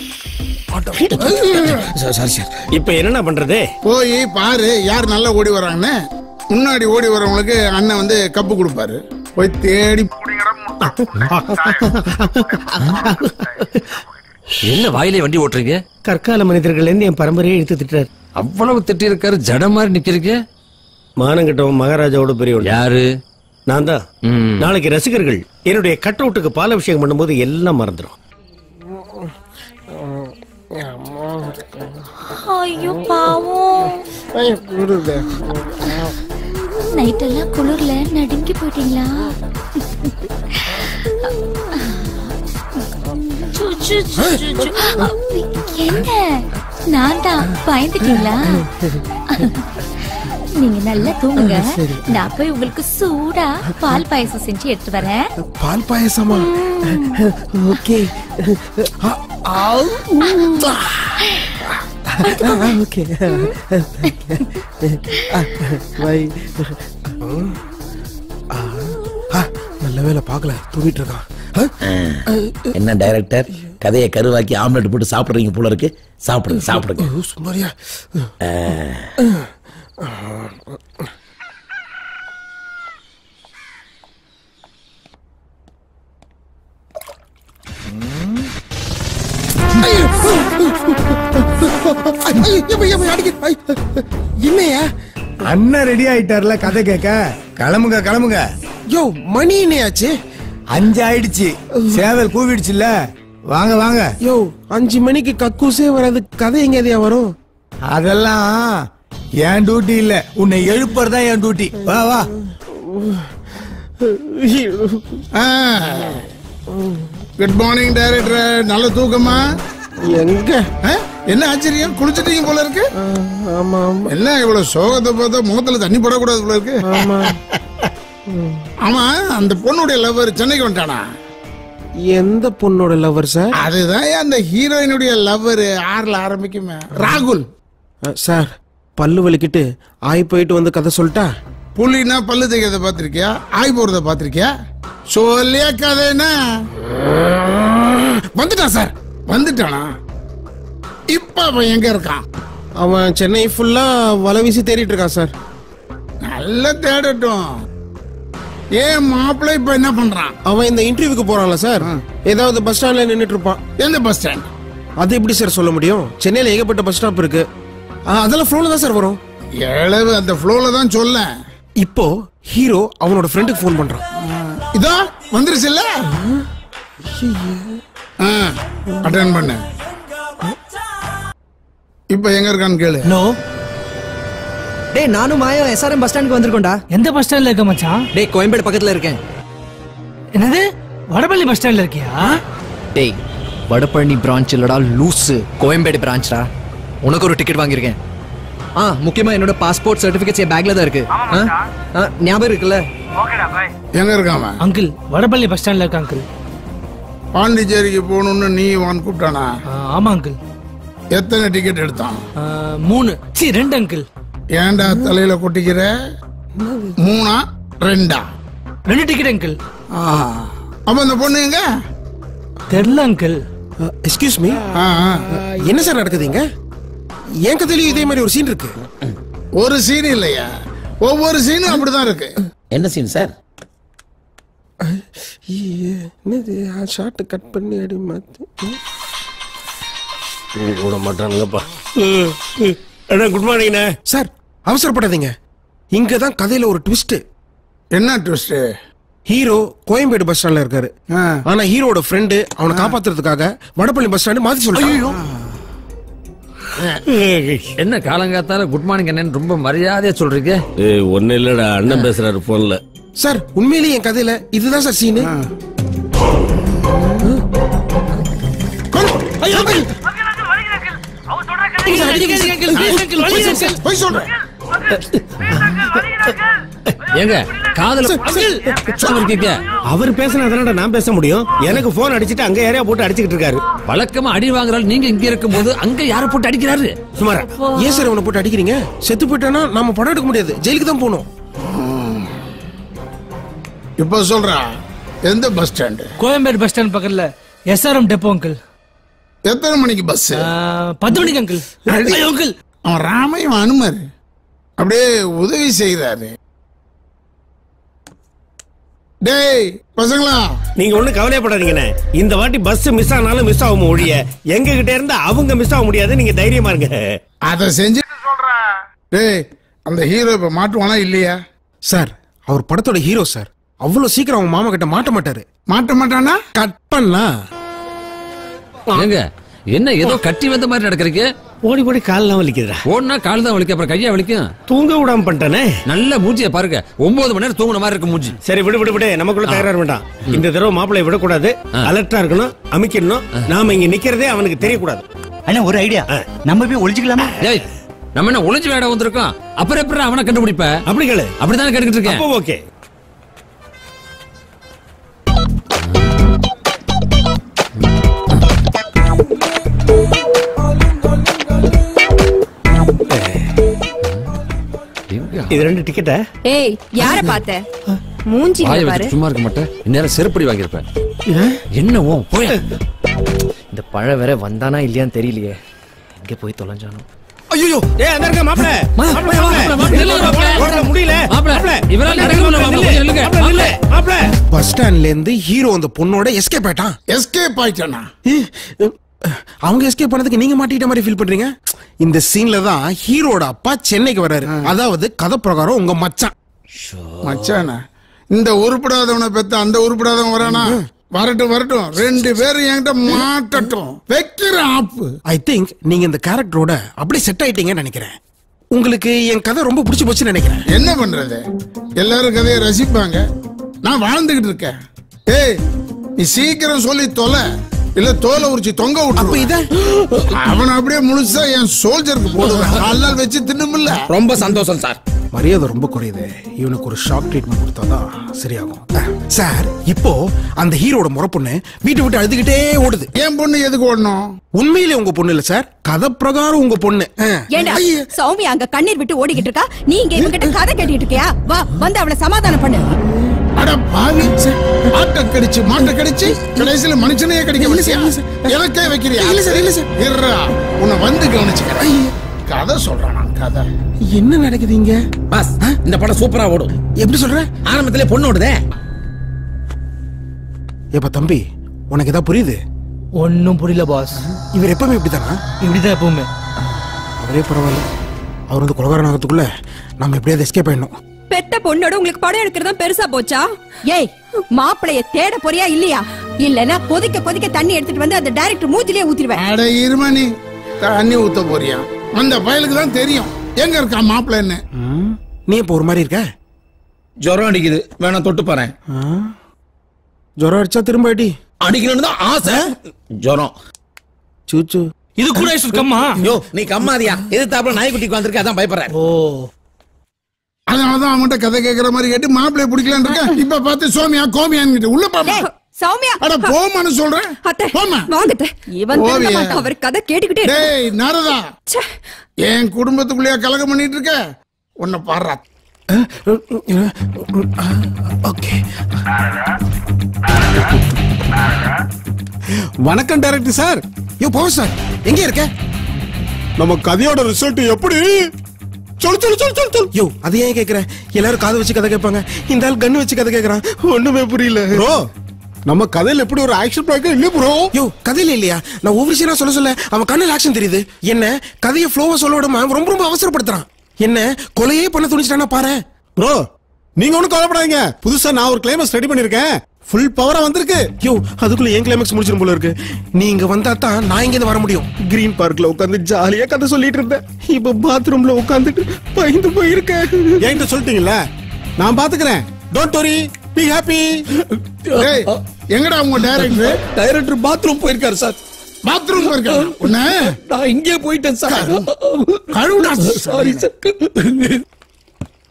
சாரி சார் இப்போ என்னண்ணா பண்றது போய் பாரு யார் நல்லா ஓடி வராங்கன்னு முன்னாடி ஓடி வரவங்களுக்கு அண்ணன் வந்து கப்பு கொடுப்பாரு போய் தேடி என்ன வாயிலே வண்டி ஓட்டுறீங்க கற்கால மனிதர்கள் இருந்து என் பரம்பரையை இழுத்து திட்டார் அவ்வளவு திட்டி இருக்காரு ஜட மாதிரி நிக்கிறீங்க மானங்கிட்டவன் மகாராஜாவோட பெரியவன் யாரு நான் தான் நாளைக்கு ரசிகர்கள் என்னுடைய கட் அவுட்டுக்கு பாலாபிஷேகம் பண்ணும்போது எல்லாம் மறந்துடும் ஐயோ பாவம் நைட் எல்லாம் குளிர்ல நடுங்கி போயிட்டீங்களா சு, சு, சு, சு, சு. என்ன நான் தான் பயந்துட்டீங்களா நீங்க நல்லா தூங்குங்க நான் போய் உங்களுக்கு சூடா பால் பாயசம் செஞ்சு எடுத்து வரேன் பால் பாயசமா ஓகே ஓகே பை நல்ல வேலை பார்க்கல தூங்கிட்டு இருக்கான் என்ன டைரக்டர் கதையை கருவாக்கி ஆம்லெட் போட்டு சாப்பிடுறீங்க போல இருக்கு சாப்பிடுங்க சாப்பிடுங்க ஐயோ, சும்மாரியா என்னையா அண்ணன் ரெடி ஆயிட்டார்ல கதை கேட்க கிளம்புங்க கிளம்புங்க யோ மணி என்னையாச்சு அஞ்சு ஆயிடுச்சு சேவல் கூவிடுச்சுல்ல வாங்க வாங்க யோ அஞ்சு மணிக்கு கக்கூசே வராது கதை எங்க எதையா வரும் அதெல்லாம் என் டியூட்டி இல்ல உன்னை எழுப்புறதா என் டியூட்டி வா வா குட் மார்னிங் டைரக்டர் நல்ல தூக்கமா எங்க என்ன ஆச்சரியம் குளிச்சிட்டீங்க போல இருக்கு ஆமா ஆமா என்ன இவ்வளவு சோகத்தை பார்த்தா முகத்துல தண்ணி படக்கூடாது போல இருக்கு ஆமா ஆமா அந்த பொண்ணுடைய லவ்வர் சென்னைக்கு வந்துட்டானா எந்த பொண்ணோட லவர் சார் அதுதான் அந்த ஹீரோயினுடைய லவ்வர் ஆறுல ஆரம்பிக்குமே ராகுல் சார் பல்லு வலிக்கிட்டு ஆய் போயிட்டு வந்து கதை சொல்லிட்டா புலினா பல்லு தேய்க்கிறத பாத்திருக்கியா ஆய் போறத பாத்திருக்கியா சொல்லியா கதைன்னா வந்துட்டான் சார் வந்துட்டானா இப்ப அவன் எங்க இருக்கான் அவன் சென்னை ஃபுல்லா வலை வீசி தேடிட்டு இருக்கான் சார் நல்லா தேடட்டும் ஏன் மாப்பிள்ளை இப்ப என்ன பண்றான் அவன் இந்த இன்டர்வியூக்கு போறான்ல சார் ஏதாவது பஸ் ஸ்டாண்ட்ல நின்னுட்டு இருப்பான் எந்த பஸ் ஸ்டாண்ட் அது எப்படி சார் சொல்ல முடியும் சென்னையில ஏகப்பட்ட பஸ் ஸ்டாப் இருக்கு ஆ, அதெல்லாம் ஃப்ளோல தான் சார் வரும் எழவு அந்த ஃப்ளோல தான் சொல்ல இப்போ ஹீரோ அவனோட ஃப்ரெண்டுக்கு ஃபோன் பண்றான் இதோ வந்துருச்சுல்ல அட்டன் பண்ணு இப்ப எங்க இருக்கான்னு கேளு நோ டேய் நானும் மாயம் எஸ்ஆர்எம் பஸ் ஸ்டாண்டுக்கு வந்திருக்கோம்டா எந்த பஸ் ஸ்டாண்ட்ல இருக்க மச்சான் டேய் கோயம்பேடு பக்கத்துல இருக்கேன் என்னது வடபள்ளி பஸ் ஸ்டாண்ட்ல இருக்கியா டேய் வடபழனி பிரான்ச் இல்லடா லூசு கோயம்பேடு பிரான்ச்டா உனக்கு ஒரு டிக்கெட் வாங்கியிருக்கேன் ஆ முக்கியமா என்னோட பாஸ்போர்ட் சர்டிபிகேட்ஸ் என் பேக்ல தான் இருக்கு ஆ? ஆ, ஞாபகம் இருக்குல்ல எங்க இருக்காம அங்கிள் வடபள்ளி பஸ் ஸ்டாண்ட்ல இருக்க அங்கிள் பாண்டிச்சேரிக்கு போகணும்னு நீ வான் கூப்பிட்டானா ஆமா அங்கிள் எத்தனை டிக்கெட் எடுத்தான் மூணு சி ரெண்டு அங்கிள் ஏன்டா தலையில கொட்டிக்கிற மூணா ரெண்டா ரெண்டு டிக்கெட் அங்கிள் அப்ப அந்த பொண்ணு எங்க தெரியல அங்கிள் எக்ஸ்கியூஸ் மீ என்ன சார் நடக்குதுங்க என் கதையிலயும் இதே மாதிரி ஒரு சீன் இருக்கு ஒரு சீன் இல்லையா ஒவ்வொரு சீனும் அப்படிதான் இருக்கு என்ன சீன் சார் என்னது ஷார்ட் கட் பண்ணி அடி மாத்தி விட மாட்டானுங்கப்பா அண்ணா குட் மார்னிங்ண்ணே சார் அவசரப்படாதீங்க இங்க தான் கதையில ஒரு ட்விஸ்ட் என்ன ட்விஸ்ட் ஹீரோ கோயம்பேடு பஸ் ஸ்டாண்ட்ல இருக்காரு ஆனா ஹீரோட ஃப்ரெண்டு அவனை காப்பாத்துறதுக்காக வடபள்ளி பஸ் ஸ்டாண்ட் மாத்தி சொல்றான் என்ன காலங்காத்தால குட் மார்னிங் என்னன்னு ரொம்ப மரியாதையா சொல்றீங்க ஏய் ஒண்ணு இல்லடா அண்ணன் பேசுறாரு போன்ல சார் உண்மையிலேயே என் கதையில இதுதான் சார் சீனு போய் சொல்றேன் ஏங்க காதல இருக்கீங்க அவர் பேசினா நான் பேச முடியும் எனக்கு போன் அடிச்சிட்டு அங்க யாரையா போட்டு அடிச்சுக்கிட்டு இருக்காரு வழக்கமா அடி வாங்குறாள் நீங்க இங்க இருக்கும்போது அங்க யார போட்டு அடிக்கிறாரு சுமாரா ஏன் சார் அவனை போட்டு அடிக்கிறீங்க செத்து போயிட்டானா நாம படம் எடுக்க முடியாது ஜெயிலுக்கு தான் போகணும் இப்ப சொல்றா எந்த bus stand Koyambedu bus stand பக்கத்துல எஸ்ஆர்எம் டெப்போ அங்கிள் எத்தனை மணிக்கு பஸ் பத்து மணிக்கு அங்கிள் ஐயோ, அங்கிள் அவன் ராமையும் அனுமர் அப்படியே உதவி செய்யறாரு டேய் பசங்களா நீங்க ஒண்ணு கவலைப்படாதீங்கண்ணே இந்த வாட்டி பஸ் மிஸ் ஆனாலும் மிஸ் ஆகும் ஒழிய எங்க கிட்ட இருந்து அவங்க மிஸ் ஆக முடியாது நீங்க தைரியமா இருங்க அத செஞ்சு டேய் அந்த ஹீரோ இப்ப மாட்டுவானா இல்லையா சார் அவர் படத்தோட ஹீரோ சார் அவ்வளவு சீக்கிரம் அவங்க மாமா கிட்ட மாட்ட மாட்டாரு மாட்ட மாட்டானா கட் பண்ணலாம் ஏங்க என்ன ஏதோ கட்டி வந்த மாதிரி நடக்கிறீங்க ஓடி ஓடி கால்லாம் வலிக்குதுடா ஓடுனா கால் தான் வலிக்கும் அப்புறம் கையா வலிக்கும் தூங்க விடாம பண்ணிட்டானே நல்ல மூஞ்சிய பாருங்க ஒன்பது மணி நேரம் தூங்குன மாதிரி இருக்கு மூஞ்சி சரி விடு விடு விடு நமக்குள்ள தகராறு வேண்டாம் இந்த தடவை மாப்பிள்ளை விடக்கூடாது அலர்ட்டா இருக்கணும் அமைக்கணும் நாம இங்க நிக்கிறதே அவனுக்கு தெரியக்கூடாது அண்ணா ஒரு ஐடியா நம்ம போய் ஒளிச்சுக்கலாமா ஏய் நம்ம என்ன ஒளிஞ்சு வேட வந்திருக்கோம் அப்புறம் எப்படி அவனை கண்டுபிடிப்ப அப்படி கேளு அப்படிதானே கேட்டுக்கிட்டு இருக்கேன் அப்போ ஓகே இது ரெண்டு டிக்கெட்டா ஏய் யார பார்த்த மூஞ்சி வாயை பாரு வச்சு சும்மா இருக்க மாட்டேன் இந்நேரம் செருப்படி வாங்கியிருப்பேன் என்னவோ போய் இந்த பழம் வேற வந்தானா இல்லையான்னு தெரியலையே எங்க போய் தொலைஞ்சானோ ஐயோ ஏ அங்க இருக்க மாப்பிள மாப்பிள மாப்பிள முடியல மாப்பிள இவரால் நடக்க முடியல மாப்பிள கொஞ்சம் நில்லுங்க மாப்பிள மாப்பிள பஸ் ஸ்டாண்ட்ல இருந்து ஹீரோ அந்த பொண்ணோட எஸ்கேப் ஆயிட்டான் எஸ்கேப் ஆயிட்டானா அவங்க எஸ்கேப் பண்ணதுக்கு நீங்க மாட்டிட்ட மாதிரி ஃபீல் பண்றீங்க இந்த சீன்ல தான் ஹீரோட அப்பா சென்னைக்கு வராரு அதாவது கதை பிரகாரம் உங்க மச்சான் மச்சானா இந்த உருப்படாதவனை பெத்த அந்த உருப்படாதவன் வரானா வரட்டும் வரட்டும் ரெண்டு பேரும் என்கிட்ட மாட்டட்டும் வைக்கிற ஆப்பு ஐ திங்க் நீங்க இந்த கேரக்டரோட அப்படியே செட் ஆயிட்டீங்கன்னு நினைக்கிறேன் உங்களுக்கு என் கதை ரொம்ப பிடிச்சு போச்சுன்னு நினைக்கிறேன் என்ன பண்றது எல்லாரும் கதையை ரசிப்பாங்க நான் வாழ்ந்துகிட்டு இருக்கேன் ஏய் நீ சீக்கிரம் சொல்லி தொலை இல்ல தோலை உரிச்சு தொங்க விட்டு இத அவனை அப்படியே முழுசா என் சோல்ஜருக்கு போடுவேன் காலால் வச்சு தின்னுமில்ல ரொம்ப சந்தோஷம் சார் மரியாதை ரொம்ப குறையுது இவனுக்கு ஒரு ஷாக் ட்ரீட்மெண்ட் கொடுத்தாதான் சரியாகும் அஹ், சார் இப்போ அந்த ஹீரோட முறை பொண்ணு வீட்டை விட்டு அழுதுகிட்டே ஓடுது என் பொண்ணு எதுக்கு ஓடணும் உண்மையிலே உங்க பொண்ணு இல்ல சார் கதை பிரகாரம் உங்க பொண்ணு அஹ். ஏண்டா சௌமி அங்க கண்ணீர் விட்டு ஓடிக்கிட்டு இருக்கா நீ இங்க இவகிட்ட கதை கேட்டுட்டு இருக்கியா வா வந்து அவளை சமாதானம் பண்ணு அட பாவி ஆட்டை கடிச்சு மாட்டை கடிச்சு கடைசியில மனுஷனையே கடிக்க வச்சியா எனக்கே வைக்கிறியா இல்ல சார், இல்ல சார். இருடா உன்னை வந்து கவனிச்சுக்கிறேன் கதை சொல்றான் நான் கதை என்ன நடக்குது இங்க பாஸ் இந்த படம் சூப்பரா ஓடும் எப்படி சொல்ற ஆரம்பத்திலே பொண்ணு ஓடுதே ஏப்பா தம்பி உனக்கு ஏதாவது புரியுது ஒன்னும் புரியல பாஸ் இவர் எப்பவுமே இப்படிதானா இப்படிதான் எப்பவுமே அவரே பரவாயில்ல அவர் வந்து கொலகாரன் ஆகிறதுக்குள்ள நம்ம எப்படியாவது எஸ்கேப் ஆயிடணும் பெத்த பொண்ணோட உங்களுக்கு படம் எடுக்கிறதா பெருசா போச்சா ஏய் மாப்பிளைய தேட போறியா இல்லையா இல்லனா கொதிக்க கொதிக்க தண்ணி எடுத்துட்டு வந்து அந்த டைரக்டர் மூஞ்சிலே ஊத்திடுவேன் அட இருமணி தண்ணி ஊத்த போறியா அந்த பயலுக்கு தான் தெரியும் எங்க இருக்கான் மாப்பிள்ளைன்னு நீ இப்போ ஒரு மாதிரி இருக்க ஜுரம் அடிக்குது வேணா தொட்டு பாறேன் ஜுரம் அடிச்சா திரும்ப அடி அடிக்கணும்னு தான் ஆசை ஜுரம் சூச்சு இது கூட கம்மா யோ நீ கம்மாதியா எதிர்த்தாப்புல நாய்க்குட்டிக்கு வந்திருக்க அதான் பயப்படுறேன் ஓ அதனாலதான் அவன்கிட்ட கதை கேட்கற மாதிரி கேட்டு மாப்பிள்ளைய பிடிக்கலான்னு இருக்கேன் இப்ப பார்த்து சோமியா கோமியான்னு உள்ள பாப்பா ஏய், சௌமியா அட போமான்னு சொல்றேன் அத்தை போம்மா. வாங்க அத்தை. இவன் திருந்த ஓவியா. மாட்டான். அவர் கதை கேட்டுக்கிட்டே இருக்கான். டேய் நாரதா என் குடும்பத்துக்குள்ளேயே கலகம் பண்ணிட்டு இருக்க உன்னை பாடுறா ஓகே வணக்கம் டைரக்டர் சார் யோ போ சார் எங்க இருக்க நம்ம கதையோட ரிசல்ட் எப்படி சொல்லு சொல்லு சொல்லு சொல்லு சொல்லு யோ அது ஏன் கேக்குற எல்லாரும் காதை வச்சு கதை கேட்பாங்க இந்த ஆள் கண்ணு வச்சு கதை கேக்குறான் ஒண்ணுமே புரியல ப்ரோ நம்ம கதையில எப்படி ஒரு ஆக்ஷன் பிளாக் இல்ல ப்ரோ யோ கதையில இல்லையா நான் ஒவ்வொரு சீனா சொல்ல சொல்ல அவன் கண்ணில் ஆக்ஷன் தெரியுது என்ன கதையை ஃப்ளோவா சொல்ல விடாம அவன் ரொம்ப ரொம்ப அவசரப்படுத்துறான் என்ன கொலையே பண்ண துணிச்சிட்டானா பாரு ப்ரோ நீங்க ஒண்ணும் கவலைப்படாதீங்க புதுசா நான் ஒரு கிளைமேக்ஸ் ரெடி பண்ணிருக்கேன் ஃபுல் பவரா வந்திருக்கு யோ அதுக்குள்ள ஏன் கிளைமேக்ஸ் முடிச்சிடும் போல இருக்கு நீங்க வந்தா தான் நான் இங்க வர முடியும் கிரீன் பார்க்ல உட்காந்து ஜாலியா கதை சொல்லிட்டு இருந்தேன் இப்ப பாத்ரூம்ல உட்காந்துட்டு பயந்து போயிருக்கேன் என்கிட்ட சொல்லிட்டீங்கல்ல நான் பாத்துக்கிறேன் டோன்ட் வரி பி ஹாப்பி டேய் எங்கடா உங்க டைரக்டர் டைரக்டர் பாத்ரூம் போயிருக்காரு சார் பாத்ரூம் இருக்கான் உன்ன நான் இங்கே போயிட்டேன் சார் கழுவுடா சாரி சார்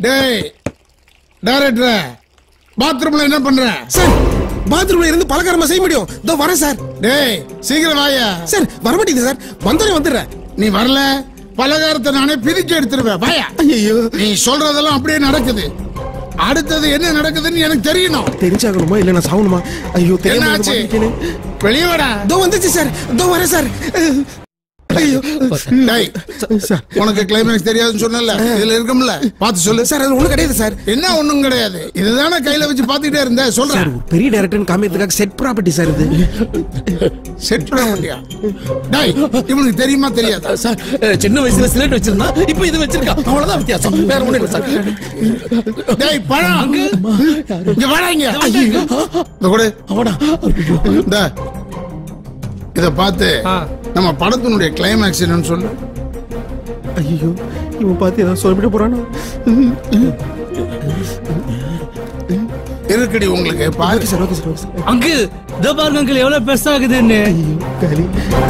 டேய் டைரக்டர் பாத்ரூம்ல என்ன பண்ற சார் பாத்ரூம்ல இருந்து பலகாரமா செய்ய முடியும் இதோ வரேன் சார் டேய் சீக்கிரம் வாயா சார் வர மாட்டேங்குது சார் வந்தோடனே வந்துடுறேன் நீ வரல பலகாரத்தை நானே பிரிச்சு எடுத்துருவேன் வாயா ஐயோ நீ சொல்றதெல்லாம் அப்படியே நடக்குது அடுத்தது என்ன நடக்குதுன்னு எனக்கு தெரியணும் தெரிஞ்சாகணுமா இல்ல நான் சாகணுமா ஐயோ தெரியாம என்னாச்சு? மாட்டிக்கிட்டேனே. வெளியே வாடா இதோ வந்துச்சு சார் இதோ வரேன் சார் ஐயோ டேய் உனக்கு கிளைமேக்ஸ் தெரியாதுன்னு சொன்னல இதுல இருக்கும்ல பார்த்து சொல்லு சார் அது ஒண்ணும் கிடையாது சார் என்ன ஒண்ணும் கிடையாது இதுதானே கையில வச்சு பாத்துக்கிட்டே இருந்த சார் சொல்றேன் ஒரு பெரிய டைரக்டர் காமிக்கிறதுக்காக செட் ப்ராப்பர்ட்டி சார் இது செட் பண்ண முடியா டேய் இவனுக்கு தெரியுமா தெரியாதா சார் அஹ், சின்ன வயசுல சிலேட் வச்சிருந்தான் இப்போ இது வச்சிருக்கா அவ்வளவுதான் வித்தியாசம் வேற ஒண்ணும் இல்லை சார் டேய் பழம் இங்க வாடா இங்க இந்த கூட அவனா இந்த இத பார்த்து நம்ம படத்தினுடைய கிளைமேக்ஸ் என்னன்னு சொல்லு ஐயோ இவன் பார்த்து ஏதாவது சொல்லிட்டு போறானோ இருக்குடி உங்களுக்கு பாரு sir okay sir okay sir uncle இதோ பாருங்க அங்கிள் எவ்வளவு பெருசாகுதுன்னு கலி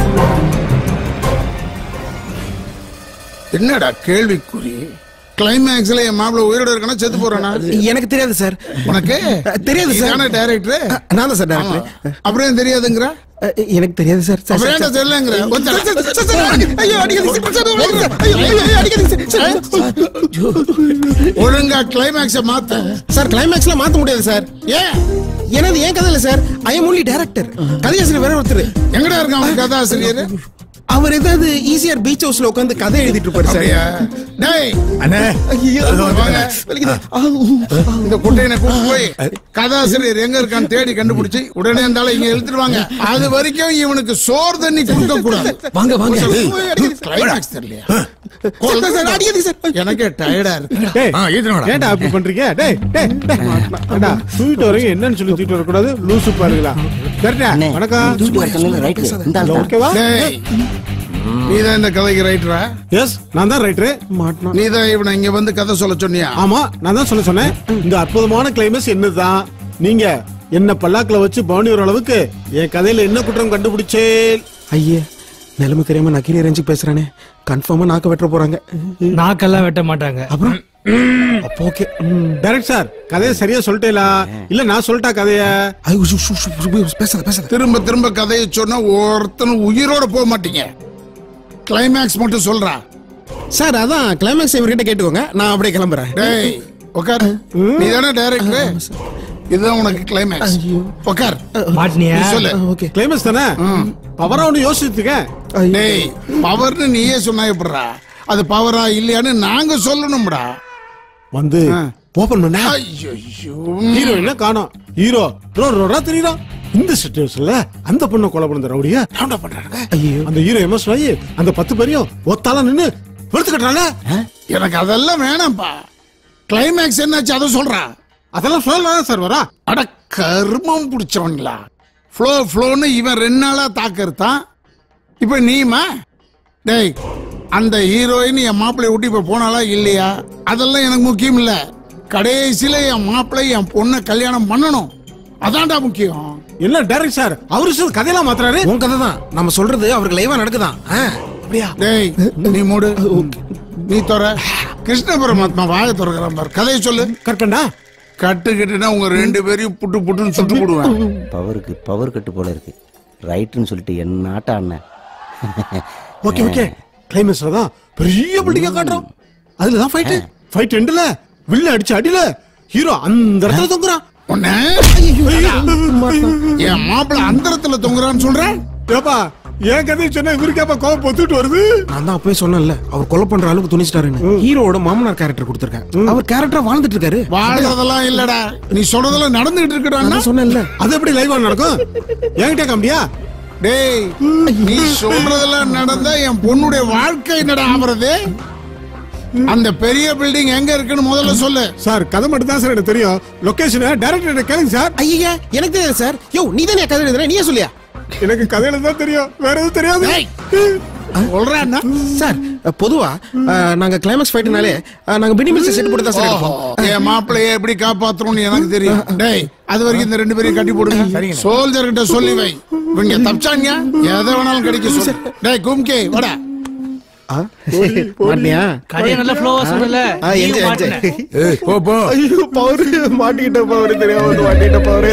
என்னடா கேள்விக்குறி கிளைமேக்ஸ்ல என் மாப்பிள உயிரோட இருக்கனா செத்து போறானா எனக்கு தெரியாது சார் உனக்கு தெரியாது சார் இதானே டைரக்டர் நான் தான் சார் டேரக்டர் அப்புறம் ஏன் தெரியாதுங்கிற எனக்கு தெரியாது சார் சார், அப்புறம் சார், ஏன்டா தெரியலங்கிற sir, sir, sir, sir, sir, ஐயோ அடிக்காதீங்க சார், சார், சார், ஐயோ, ஐயோ, ஐயோ, அடிக்காதீங்க சார், சார். ஒழுங்கா கிளைமேக்ஸ மாத்த சார் கிளைமேக்ஸ்ல மாத்த முடியாது சார் ஏன் எனது ஏன் கதை இல்ல sir I am only director கதையாசிரியர் வேற ஒருத்தர் எங்கடா இருக்கான் அவன் கதாசிரியர் அவர் ஏதாவது ஈஸியார் பீச் ஹவுஸ்ல உட்காந்து கதை எழுதிட்டு இருப்பாரு சார் அப்படியா டேய் அண்ணே ஐயோ வாங்க. வலிக்குது. ஆ, ஊ, ஆ, இந்த குட்டையனை கூப்பிட்டு போய் கதாசிரியர் எங்க இருக்கான்னு தேடி கண்டுபிடிச்சு உடனே இருந்தாலும் இங்க இழுத்துருவாங்க அது வரைக்கும் இவனுக்கு சோறு தண்ணி கொடுக்க கூடாது வாங்க வாங்க கிளைமேக்ஸ் தெரியலையா சார், சார், அடிக்காதீங்க சார். எனக்கே டயர்டா இருக்கு டேய் ஆ ஈத்தனோட ஏன்டா அப்படி பண்றீங்க டேய் டேய் டேய் ஏண்டா தூக்கிட்டு வரீங்க என்னன்னு சொல்லி தூக்கிட்டு வரக்கூடாது லூசு பாருங்களா கரெக்டா வணக்கம் ஓகேவா டேய் நீதான் இந்த கதைக்கு ரைட்டரா எஸ் நான் தான் ரைட்டரு மாட்டினா நீதான் இவனை இங்க வந்து கதை சொல்ல சொன்னியா ஆமா நான் தான் சொல்ல சொன்னேன் இந்த அற்புதமான கிளைமேக்ஸ் என்னதுதான் நீங்க என்ன பல்லாக்குல வச்சு பவுனி வர அளவுக்கு என் கதையில என்ன குற்றம் கண்டுபிடிச்சே ஐயே நிலைமை தெரியாம நக்கீரி ரேஞ்சுக்கு பேசுறானே கன்ஃபார்மா நாக்க வெட்ட போறாங்க நாக்கெல்லாம் வெட்ட மாட்டாங்க அப்புறம் அப்போ ஓகே டைரக்ட் சார் கதையை சரியா சொல்லிட்டேலா இல்ல நான் சொல்லிட்டா கதைய ஐயோ சு, சு, சு, சு, பேசாத பேசாத திரும்ப திரும்ப கதையை சொன்னா ஒருத்தனும் உயிரோட போக மாட்டீங்க கிளைமேக்ஸ் மட்டும் சொல்றா சார் அதான் கிளைமேக்ஸ் இவர்கிட்ட கேட்டுக்கோங்க நான் அப்படியே கிளம்புறேன் டேய் உட்கார் நீ தானே டைரக்டர் இதுதான் உனக்கு கிளைமேக்ஸ் உட்கார் மாட்டினியா நீ சொல்லு ஓகே கிளைமேக்ஸ் தானே பவரா ஒன்று யோசிச்சுக்க டேய் பவர்னு நீயே சொன்னா எப்படிடா அது பவரா இல்லையான்னு நாங்க சொல்லணும்டா வந்து ஓபன் பண்ண ஐயோ ஹீரோ என்ன காணோம் ஹீரோ ரோட் ரோடா தெரியுதா இந்த சிச்சுவேஷன்ல அந்த பொண்ணை கொலை பண்ண ரவுடிய ரவுண்ட் அப் பண்றாங்க ஐயோ அந்த ஹீரோ எமோஷன் ஆகி அந்த பத்து பேரையும் ஒத்தால நின்னு வெளுத்து கட்டுறாங்க எனக்கு அதெல்லாம் வேணாம்ப்பா கிளைமேக்ஸ் என்னாச்சு அதை சொல்றா அதெல்லாம் சொல்லலாம் சார் வரா அட கர்மம் பிடிச்சவங்களா ஃப்ளோ ஃப்ளோன்னு இவன் ரெண்டு நாளா தாக்கறுத்தான் இப்ப நீமா டேய் அந்த ஹீரோயின் என் மாப்பிள்ளை விட்டு இப்ப போனாலா இல்லையா அதெல்லாம் எனக்கு முக்கியம் இல்ல கடைசியில என் மாப்பிள்ளை என் பொண்ணை கல்யாணம் பண்ணணும் அதான்டா முக்கியம் என்ன டைரக்ட் சார் அவரு சொல்ற கதையெல்லாம் மாத்துறாரு உன் கதை தான் நம்ம சொல்றது அவருக்கு லைவா நடக்குதான் ஆ, அப்படியா டேய் நீ மூடு நீ தொற கிருஷ்ண பரமாத்மா வாய திறக்கிறான் பாரு கதையை சொல்லு கரெக்டா கட்டுக்கிட்டுனா உங்க ரெண்டு பேரையும் புட்டு புட்டுன்னு சுட்டு போடுவேன் பவருக்கு பவர் கட்டு போல இருக்கு ரைட்டுன்னு சொல்லிட்டு என்ன ஆட்டம் அண்ணன் ஓகே ஓகே கிளைமேக்ஸ்ல தான் பெரிய பில்டிங்கா காட்டுறோம் அதுல தான் ஃபைட் ஃபைட் எண்டுல வில்ல அடிச்சு அடியில ஹீரோ அந்த இடத்துல தொங்குறான் உன்ன என் மாப்பிள்ள அந்தரத்துல தொங்குறான்னு சொல்றேன் ஏப்பா என் கதையை சொன்னா இவருக்கு ஏப்பா கோவம் பொத்துட்டு வருது நான் தான் அப்பவே சொன்னேன்ல அவர் கொலை பண்ற அளவுக்கு துணிச்சிட்டாருன்னு ஹீரோவோட மாமனார் கேரக்டர் கொடுத்துருக்கேன் அவர் கேரக்டரா வாழ்ந்துட்டு இருக்காரு வாழ்றதெல்லாம் இல்லடா நீ சொல்றதெல்லாம் நடந்துகிட்டு இருக்கடா நான் சொன்னேன்ல அது எப்படி லைவா நடக்கும் என்கிட்ட காமியா டேய் நீ சொல்றதெல்லாம் நடந்தா என் பொண்ணுடைய வாழ்க்கை என்னடா ஆவறது அந்த பெரிய பில்டிங் எங்க இருக்குன்னு முதல்ல சொல்லு சார் கதை மட்டும் தான் சார் எனக்கு தெரியும் லொகேஷனை டைரக்டர் கேளுங்க சார் ஐயா எனக்கு தெரியாது சார் யோ நீ தானே கதை எழுதுற நீயே சொல்லியா எனக்கு கதையில தான் தெரியும் வேற எதுவும் தெரியாது சொல்றேன்னா சார் பொதுவா அஹ், நாங்க கிளைமேக்ஸ் ஃபைட்னாலே நாங்க மினிமல்ஸ் செட் போட்டு தான் சார் எடுப்போம் என் மாப்பிள்ளைய எப்படி காப்பாத்தணும்னு எனக்கு தெரியும் டேய் அது வரைக்கும் இந்த ரெண்டு பேரையும் கட்டி போடுங்க சோல்ஜர் கிட்ட சொல்லி வை இவங்க தப்பிச்சாங்க எதை வேணாலும் கிடைக்கும் சொல்லு. டேய் கும்கே வாடா மாட்டியா கதையை நல்லா ஃப்ளோவா சொல்லல ஆ, enjoy, நீயும் enjoy. மாட்டின. ஏய், போ போ ஐயோ பவர் மாட்டிக்கிட்ட பவர் தெரியாம வந்து மாட்டிக்கிட்ட பவர்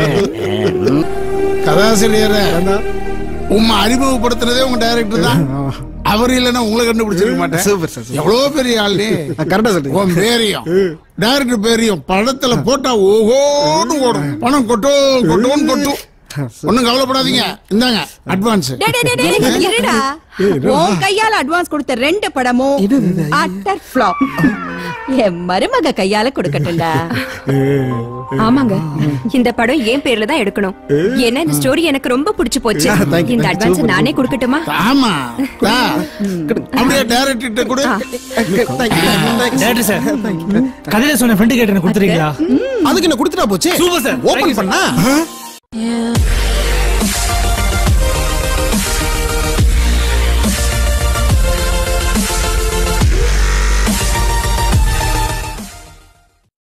கதாசிரியரை உம்மை அறிமுகப்படுத்துறதே உங்க டைரக்டர் தான் அவர் இல்லைன்னா உங்களை கண்டுபிடிச்சிருக்க மாட்டேன் சூப்பர் சார் எவ்வளவு பெரிய ஆளு கரெக்டா சொல்றீங்க உன் பேரையும் டைரக்டர் பேரையும் படத்துல போட்டா ஓஹோன்னு ஓடும் பணம் கொட்டும் கொட்டும் கொட்டும் ஒண்ணும் கவலைப்படாதீங்க இந்தாங்க அட்வான்ஸ் டேய், டேய், டேய், டேய், இருடா உன் கையால அட்வான்ஸ் கொடுத்த ரெண்டு படமும் அட்டர் ஃபிளாப் என் மருமக கையால கொடுக்கட்டும்டா ஆமாங்க இந்த படம் என் பேர்ல தான் எடுக்கணும் ஏன்னா இந்த ஸ்டோரி எனக்கு ரொம்ப பிடிச்சு போச்சு Thank you, இந்த thank you. Advance Super. நானே கொடுக்கட்டுமா ஆமா தா. அப்படியே டைரக்டர் கூட டேரக்டர் சார் கதையில சொன்ன ஃப்ரெண்டு கேட்டு கொடுத்துறீங்களா அதுக்கு என்ன கொடுத்துட்டா போச்சு சூப்பர் சார் ஓபன் பண்ணா